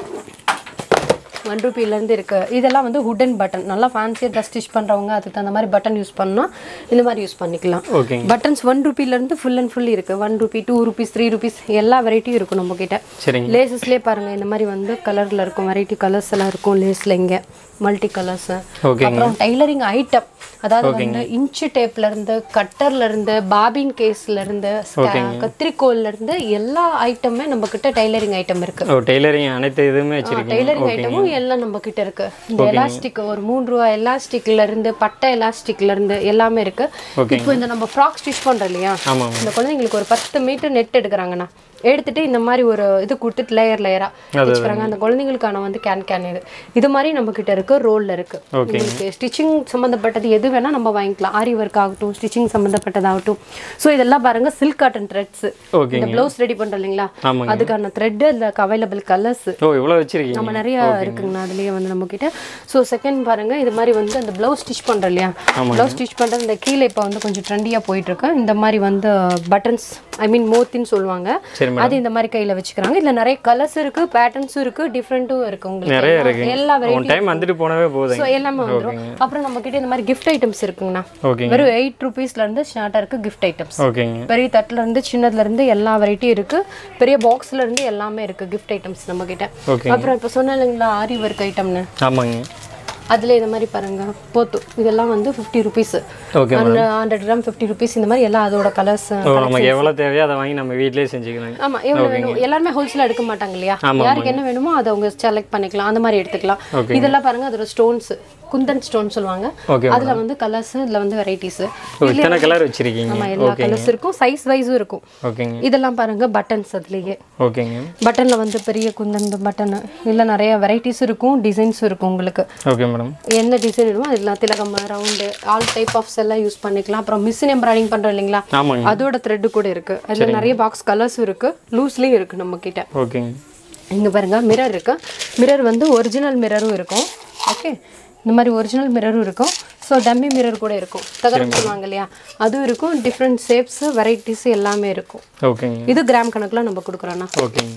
ஒன் ருபிலேருந்து இருக்கு இதெல்லாம் வந்து ஹுடன் பட்டன் நல்லா ஃபேன்சியாக ட்ரெஸ் ஸ்டிச் பண்ணுறவங்க அதுக்கு தகுந்த மாதிரி பட்டன் யூஸ் பண்ணால் இந்த மாதிரி யூஸ் பண்ணிக்கலாம் ஓகேங்க பட்டன்ஸ் ஒன் ருபிலேருந்து ஃபுல் அண்ட் ஃபுல் இருக்கு one rupee two rupees three rupees எல்லா வெரைட்டியும் இருக்கும் நம்ம கிட்ட சரிங்க லேசஸ்லேயே பாருங்க இந்த மாதிரி வந்து கலர்ல இருக்கும் வெரைட்டி கலர்ஸ் எல்லாம் இருக்கும் லேஸ்ல இங்க மல்டி கலர்ஸ் ஓகேங்க அப்புறம் டைலரிங் ஐட்டம் அதாவது வந்து இன்ச்சு டேப்ல இருந்து கட்டர்ல இருந்து பாபின் கேஸ்ல இருந்து கத்திரிக்கோல்ல இருந்து எல்லா ஐட்டமுமே நம்ம கிட்ட டைலரிங் ஐட்டம் இருக்கு ஓ டெய்லரிங் அனைத்து இதுவுமே வச்சிருக்கீங்க டைலரிங் ஐட்டமும் எல்லாம் நம்ம கிட்ட இருக்கு இந்த எலாஸ்டிக் ஒரு மூணு ரூபா எலாஸ்டிக்ல இருந்து பட்டை எலாஸ்டிக்ல இருந்து எல்லாமே இருக்கு இப்போ இந்த நம்ம ஃப்ராக் ஸ்டிச் பண்றோம் இல்லையா ஆமாங்க இந்த குழந்தைங்களுக்கு ஒரு பத்து மீட்டர் நெட் எடுக்கிறாங்கண்ணா எடுத்துட்டு இந்த மாதிரி ஒரு இது கொடுத்துட்டு லேயர் லேயரா வச்சுக்கிறாங்க அந்த குழந்தைங்களுக்கான வந்து கேன் கேன் இது இது மாதிரி நம்ம கிட்ட இருக்கு ரோல்ல இருக்கு உங்களுக்கு ஸ்டிச்சிங் சம்மந்தப்பட்டது எது வேணா நம்ம வாங்கிக்கலாம் ஆரி ஒர்க் ஆகட்டும் ஸ்டிச்சிங் சம்மந்தப்பட்டதாகட்டும் ஸோ இதெல்லாம் பாருங்க சில்க் காட்டன் த்ரெட்ஸ் ஓகேங்க இந்த ப்ளவுஸ் ரெடி பண்றோம் இல்லைங்களா ஆமாங்க அதுக்கான த்ரெட் அதுல அவைலபிள் கலர்ஸ் ஓ இவ்வளோ வச்சிருக்கீங்க நம்ம நிறைய இருக்குங்கண்ணா அதுலயே வந்து நம்ம கிட்ட ஸோ செகண்ட் பாருங்க இது மாதிரி வந்து அந்த ப்ளவுஸ் ஸ்டிச் பண்றோம் இல்லையா ப்ளவுஸ் ஸ்டிச் பண்றது இந்த கீழே இப்போ வந்து கொஞ்சம் ட்ரெண்டியா போயிட்டு இருக்கு இந்த மாதிரி வந்து பட்டன்ஸ் ஐ மீன் மோத்தின்னு சொல்லுவாங்க சரி அது இந்த மாதிரி கையில வச்சுக்கிறாங்க இதுல நிறைய கலர்ஸ் இருக்கு பேட்டர்ன்ஸும் இருக்கு டிஃப்ரெண்ட்டும் இருக்கு நிறைய உங்களுக்கு இருக்கு எல்லா ஒன் வெரைட்டி டைம் வந்துட்டு போனவே போதுங்க ஸோ எல்லாமே வந்துரும் அப்புறம் நம்ம கிட்ட இந்த மாதிரி கிஃப்ட் ஐட்டம்ஸ் இருக்குங்கண்ணா ஓகேங்க வெறும் எயிட் ருபீஸ்ல இருந்து ஸ்டார்டா இருக்கு கிஃப்ட் ஐட்டம்ஸ் ஓகேங்க பெரிய தட்டுல இருந்து சின்னதுல இருந்து எல்லா வெரைட்டியும் இருக்கு பெரிய பாக்ஸ்ல இருந்து எல்லாமே இருக்கு கிஃப்ட் ஐட்டம்ஸ் நம்ம கிட்ட ஓகே அப்புறம் இப்போ சொன்னேன் இல்லைங்களா ஆரி ஒர்க் ஐட்டம்னு ஆமாங்க அதுல இந்த மாதிரி பாருங்க போத்து இதெல்லாம் வந்து fifty rupees okay hundred gram fifty rupees இந்த மாதிரி எல்லாம் அதோட கலர்ஸ் ஓ நமக்கு எவ்வளோ தேவையோ அதை வாங்கி நம்ம வீட்டிலேயே செஞ்சுக்கலாங்க ஆமா எவ்வளவு வேணும் எல்லாருமே ஹோல்சேல் எடுக்க மாட்டாங்க இல்லையா யாருக்கு என்ன வேணுமோ அதை அவங்க செலக்ட் பண்ணிக்கலாம் அந்த மாதிரி எடுத்துக்கலாம் இதெல்லாம் பாருங்க அதோட ஸ்டோன்ஸ் குந்தன் ஸ்டோன் சொல்லுவாங்க ஓகே அதுல வந்து கலர்ஸ் இதுல வந்து வெரைட்டிஸ் ஓ இத்தனை கலர் வச்சிருக்கீங்க ஆமா எல்லா கலர்ஸ் இருக்கும் சைஸ் வைஸும் இருக்கும் ஓகேங்க இதெல்லாம் பாருங்க பட்டன்ஸ் அதுலயே ஓகேங்க பட்டன்ல வந்து பெரிய குந்தன் பட்டன் இல்ல நிறைய வெரைட்டிஸ் இருக்கும் டிசைன்ஸும் இருக்கும் உங்களுக்கு ஓகே மேடம் என்ன டிசைன் வேணுமோ அதெல்லாம் திலகம் ரவுண்டு ஆல் டைப் ஆஃப்ஸ் எல்லாம் யூஸ் பண்ணிக்கலாம் அப்புறம் மிஷின் எம்ப்ராய்டிங் பண்றோம் இல்லைங்களா ஆமாங்க அதோட த்ரெட் கூட இருக்கு அதுல நிறைய பாக்ஸ் கலர்ஸும் இருக்கு லூஸ்லயும் இருக்கு நம்ம கிட்ட ஓகேங்க இங்க பாருங்க மிரர் இருக்கு மிரர் வந்து ஒரிஜினல் மிரரும் இருக்கும் ஓகே இந்த மாதிரி ஒரிஜினல் மிரரும் இருக்கும் ஸோ டம்மி மிரர் கூட இருக்கும் தகரம் சொல்லுவாங்க இல்லையா அதுவும் இருக்கும் டிஃப்ரெண்ட் ஷேப்ஸ் வெரைட்டிஸ் எல்லாமே இருக்கும் ஓகேங்க இது கிராம் கணக்குல நம்ம கொடுக்குறோண்ணா ஓகேங்க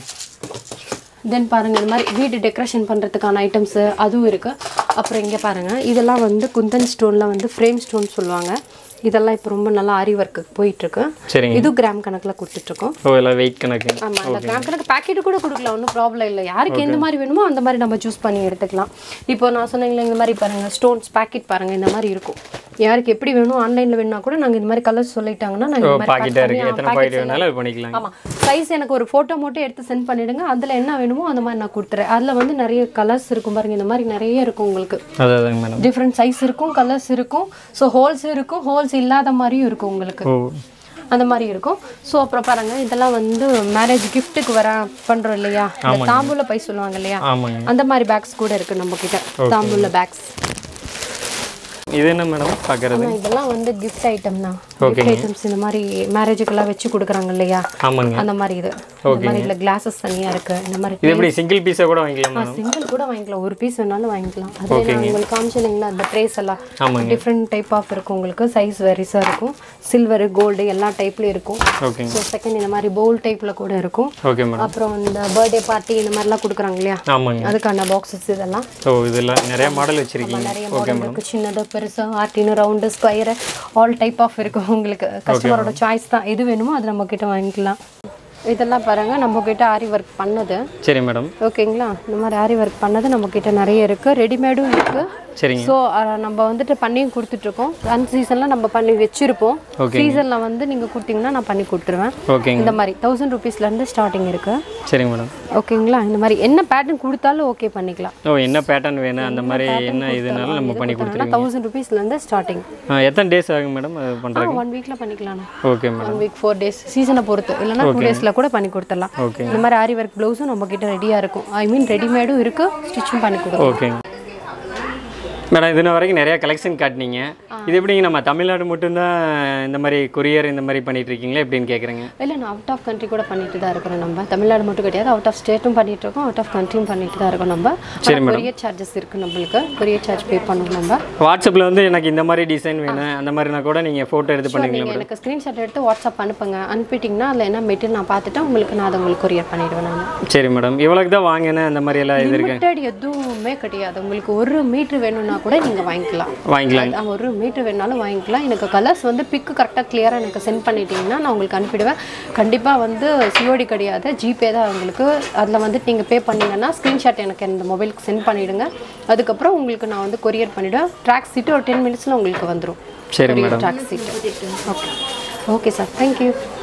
தென் பாருங்க இந்த மாதிரி வீடு டெக்கரேஷன் பண்ணுறதுக்கான ஐட்டம்ஸு அதுவும் இருக்குது அப்புறம் இங்கே பாருங்க இதெல்லாம் வந்து குந்தன் ஸ்டோனில் வந்து ஃப்ரேம் ஸ்டோன் சொல்லுவாங்க இதெல்லாம் இப்போ ரொம்ப நல்லா ஆரி ஒர்க்கு போயிட்டுருக்கு சரிங்க இது கிராம் கணக்கில் கொடுத்துட்ருக்கோம் ஓ எல்லாம் வெயிட் கணக்கு ஆமாம் அந்த கிராம் கணக்கு பாக்கெட்டு கூட கொடுக்கலாம் ஒன்றும் ப்ராப்ளம் இல்லை யாருக்கு எந்த மாதிரி வேணுமோ அந்த மாதிரி நம்ம சூஸ் பண்ணி எடுத்துக்கலாம் இப்போ நான் சொன்னீங்களே இந்த மாதிரி பாருங்கள் ஸ்டோன்ஸ் பாக்கெட் பாருங்கள் இந்த மாதிரி இருக்கும் யாருக்கு எப்படி வேணும் ஆன்லைனில் வேணும்னா கூட நாங்கள் இந்த மாதிரி கலர்ஸ் சொல்லிட்டாங்கன்னா நாங்கள் ஓ இந்த மாதிரி பாக்கெட்டாக இருக்குது எத்தனை பாக்கெட் வேணாலும் அது பண்ணிக்கலாம் ஆமாம் சைஸ் எனக்கு ஒரு ஃபோட்டோ மட்டும் எடுத்து சென்ட் பண்ணிடுங்க அதில் என்ன வேணுமோ அந்த மாதிரி நான் கொடுத்துறேன் அதில் வந்து நிறைய கலர்ஸ் இருக்கும் பாருங்க இந்த மாதிரி நிறைய இருக்கும் உங்களுக்கு அதான் மேடம் டிஃப்ரெண்ட் சைஸ் இருக்கும் கலர்ஸ் இருக்கும் ஸோ ஹோல்ஸ் இருக்கும் ஹோல்ஸ் இல்லாத மாதிரியும் இருக்கும் உங்களுக்கு ஓ அந்த மாதிரி இருக்கும் ஸோ அப்புறம் பாருங்க இதெல்லாம் வந்து மேரேஜ் கிஃப்ட்டுக்கு வர பண்ணுறோம் இல்லையா இந்த தாம்பூல பை சொல்லுவாங்க இல்லையா ஆமாங்க அந்த மாதிரி பேக்ஸ் கூட இருக்கு நம்ம கிட்ட தாம்பூல பேக்ஸ் இது என்ன மேடம் பார்க்குறது இதெல்லாம் வந்து கிஃப்ட் ஐட்டம்னா கிஃப்ட் ஐட்டம்ஸ் இந்த மாதிரி மேரேஜுக்கெல்லாம் வச்சு கொடுக்குறாங்க இல்லையா ஆமாங்க அந்த மாதிரி இது இந்த மாதிரி இல்லை கிளாஸஸ் தனியாக இருக்கு இந்த மாதிரி இது எப்படி சிங்கிள் பீஸாக கூட வாங்கிக்கலாம் மேடம் சிங்கிள் கூட வாங்கிக்கலாம் ஒரு பீஸ் வேணாலும் வாங்கிக்கலாம் அதில் நான் உங்களுக்கு காமிச்சிருந்தீங்களா அந்த ட்ரேஸ் எல்லாம் ஆமாங்க டிஃப்ரெண்ட் டைப் ஆஃப் இருக்கும் உங்களுக்கு சைஸ் வெரிஸாக இருக்கும் சில்வர் கோல்டு எல்லா டைப்லையும் இருக்கும் ஓகேங்க ஸோ செகண்ட் இந்த மாதிரி பவுல் டைப்பில் கூட இருக்கும் ஓகே மேடம் அப்புறம் இந்த பர்த்டே பார்ட்டி இந்த மாதிரிலாம் கொடுக்குறாங்க இல்லையா ஆமாங்க அதுக்கான பாக்ஸஸ் இதெல்லாம் ஓ இதெல்லாம் நிறைய மாடல் வச்சுருக்கீங்க நிறைய மாடல் இருக்கு சின்னது பெருசு ஆர்டினு round square all type of இருக்கும் உங்களுக்கு கஸ்டமரோட சாய்ஸ் தான் எது வேணுமோ அது நம்ம கிட்ட வாங்கிக்கலாம் இதெல்லாம் பாருங்க நம்ம கிட்ட ஆரி ஒர்க் பண்ணது சரி மேடம் ஓகேங்களா இந்த மாதிரி ஆரி ஒர்க் பண்ணது நம்ம கிட்ட நிறைய இருக்கு ரெடிமேடும் இருக்கு சரிங்க ஸோ நம்ம வந்துட்டு பண்ணியும் கொடுத்துட்ருக்கோம் அன் சீசனில் நம்ம பண்ணி வச்சிருப்போம் சீசனில் வந்து நீங்கள் கொடுத்தீங்கன்னா நான் பண்ணி கொடுத்துருவேன் ஓகேங்க இந்த மாதிரி தௌசண்ட் ருபீஸ்லேருந்து ஸ்டார்டிங் இருக்கு சரிங்க மேடம் ஓகேங்களா இந்த மாதிரி என்ன பேட்டர்ன் கொடுத்தாலும் ஓகே பண்ணிக்கலாம் ஓ என்ன பேட்டர்ன் வேணும் அந்த மாதிரி என்ன இதுனாலும் நம்ம பண்ணி கொடுத்துருங்க தௌசண்ட் ருபீஸ்லேருந்து ஸ்டார்டிங் ஆ எத்தனை டேஸ் ஆகும் மேடம் அது பண்ணுறது ஒன் வீக்கில் பண்ணிக்கலாம் okay madam one week four days சீசனை பொறுத்து இல்லைன்னா டூ டேஸில் கூட பண்ணி கொடுத்துடலாம் ஓகே இந்த மாதிரி ஆரி ஒர்க் ப்ளவுஸும் நம்ம கிட்ட ரெடியாக இருக்கும் ஐ மீன் ரெடிமேடும் இருக்கு ஸ்டிச்சும் பண்ணி கொடுக்கும் ஓகேங்க மேடம் இதுன வரைக்கும் நிறைய கலெக்ஷன் காட்டினீங்க இது எப்படிங்க நம்ம தமிழ்நாடு மட்டும்தான் இந்த மாதிரி கொரியர் இந்த மாதிரி பண்ணிட்டு இருக்கீங்களா எப்படின்னு கேட்குறேங்க இல்லை நான் அவுட் ஆஃப் கண்ட்ரி கூட பண்ணிட்டு தான் இருக்கிறோம் நம்ம தமிழ்நாடு மட்டும் கிடையாது அவுட் ஆஃப் ஸ்டேட்டும் பண்ணிட்டு இருக்கோம் அவுட் ஆஃப் கண்ட்ரியும் பண்ணிட்டு தான் இருக்கோம் நம்ம கொரியர் சார்ஜஸ் இருக்கு நம்மளுக்கு கொரியர் சார்ஜ் பே பண்ணணும் நம்ம வாட்ஸ்அப்பில் வந்து எனக்கு இந்த மாதிரி டிசைன் வேணும் அந்த மாதிரினா கூட நீங்கள் ஃபோட்டோ எடுத்து பண்ணுவீங்களா நீங்கள் எனக்கு ஸ்க்ரீன்ஷாட் எடுத்து வாட்ஸ்அப் அனுப்புங்க அனுப்பிட்டிங்கன்னா அதில் என்ன மெட்டீரியல் நான் பார்த்துட்டு உங்களுக்கு நான் அதை உங்களுக்கு கொரியர் பண்ணிடுவேன் நான் சரி மேடம் இவ்வளோக்கு தான் வாங்கினேன் அந்த மாதிரி எல்லாம் இது இருக்கு லிமிட்டட் எதுவுமே கிடையாது உங்களுக்கு ஒரு மீட்ரு வேணும்னா கூட நீங்கள் வாங்கிக்கலாம் வாங்கிக்கலாம் அது ஒரு மீட்டர் வேணாலும் வாங்கிக்கலாம் எனக்கு கலர்ஸ் வந்து பிக்கு கரெக்டாக கிளியராக எனக்கு சென்ட் பண்ணிட்டீங்கன்னா நான் உங்களுக்கு அனுப்பிடுவேன் கண்டிப்பாக வந்து சிஓடி கிடையாது ஜிபே தான் உங்களுக்கு அதில் வந்து நீங்கள் பே பண்ணீங்கன்னா ஸ்க்ரீன்ஷாட் எனக்கு இந்த மொபைலுக்கு சென்ட் பண்ணிவிடுங்க அதுக்கப்புறம் உங்களுக்கு நான் வந்து கொரியர் பண்ணிவிடுவேன் ட்ராக் சீட்டு ஒரு டென் மினிட்ஸில் உங்களுக்கு வந்துடும் சரி மேடம் ட்ராக் சீட்டு ஓகே ஓகே சார் தேங்க்யூ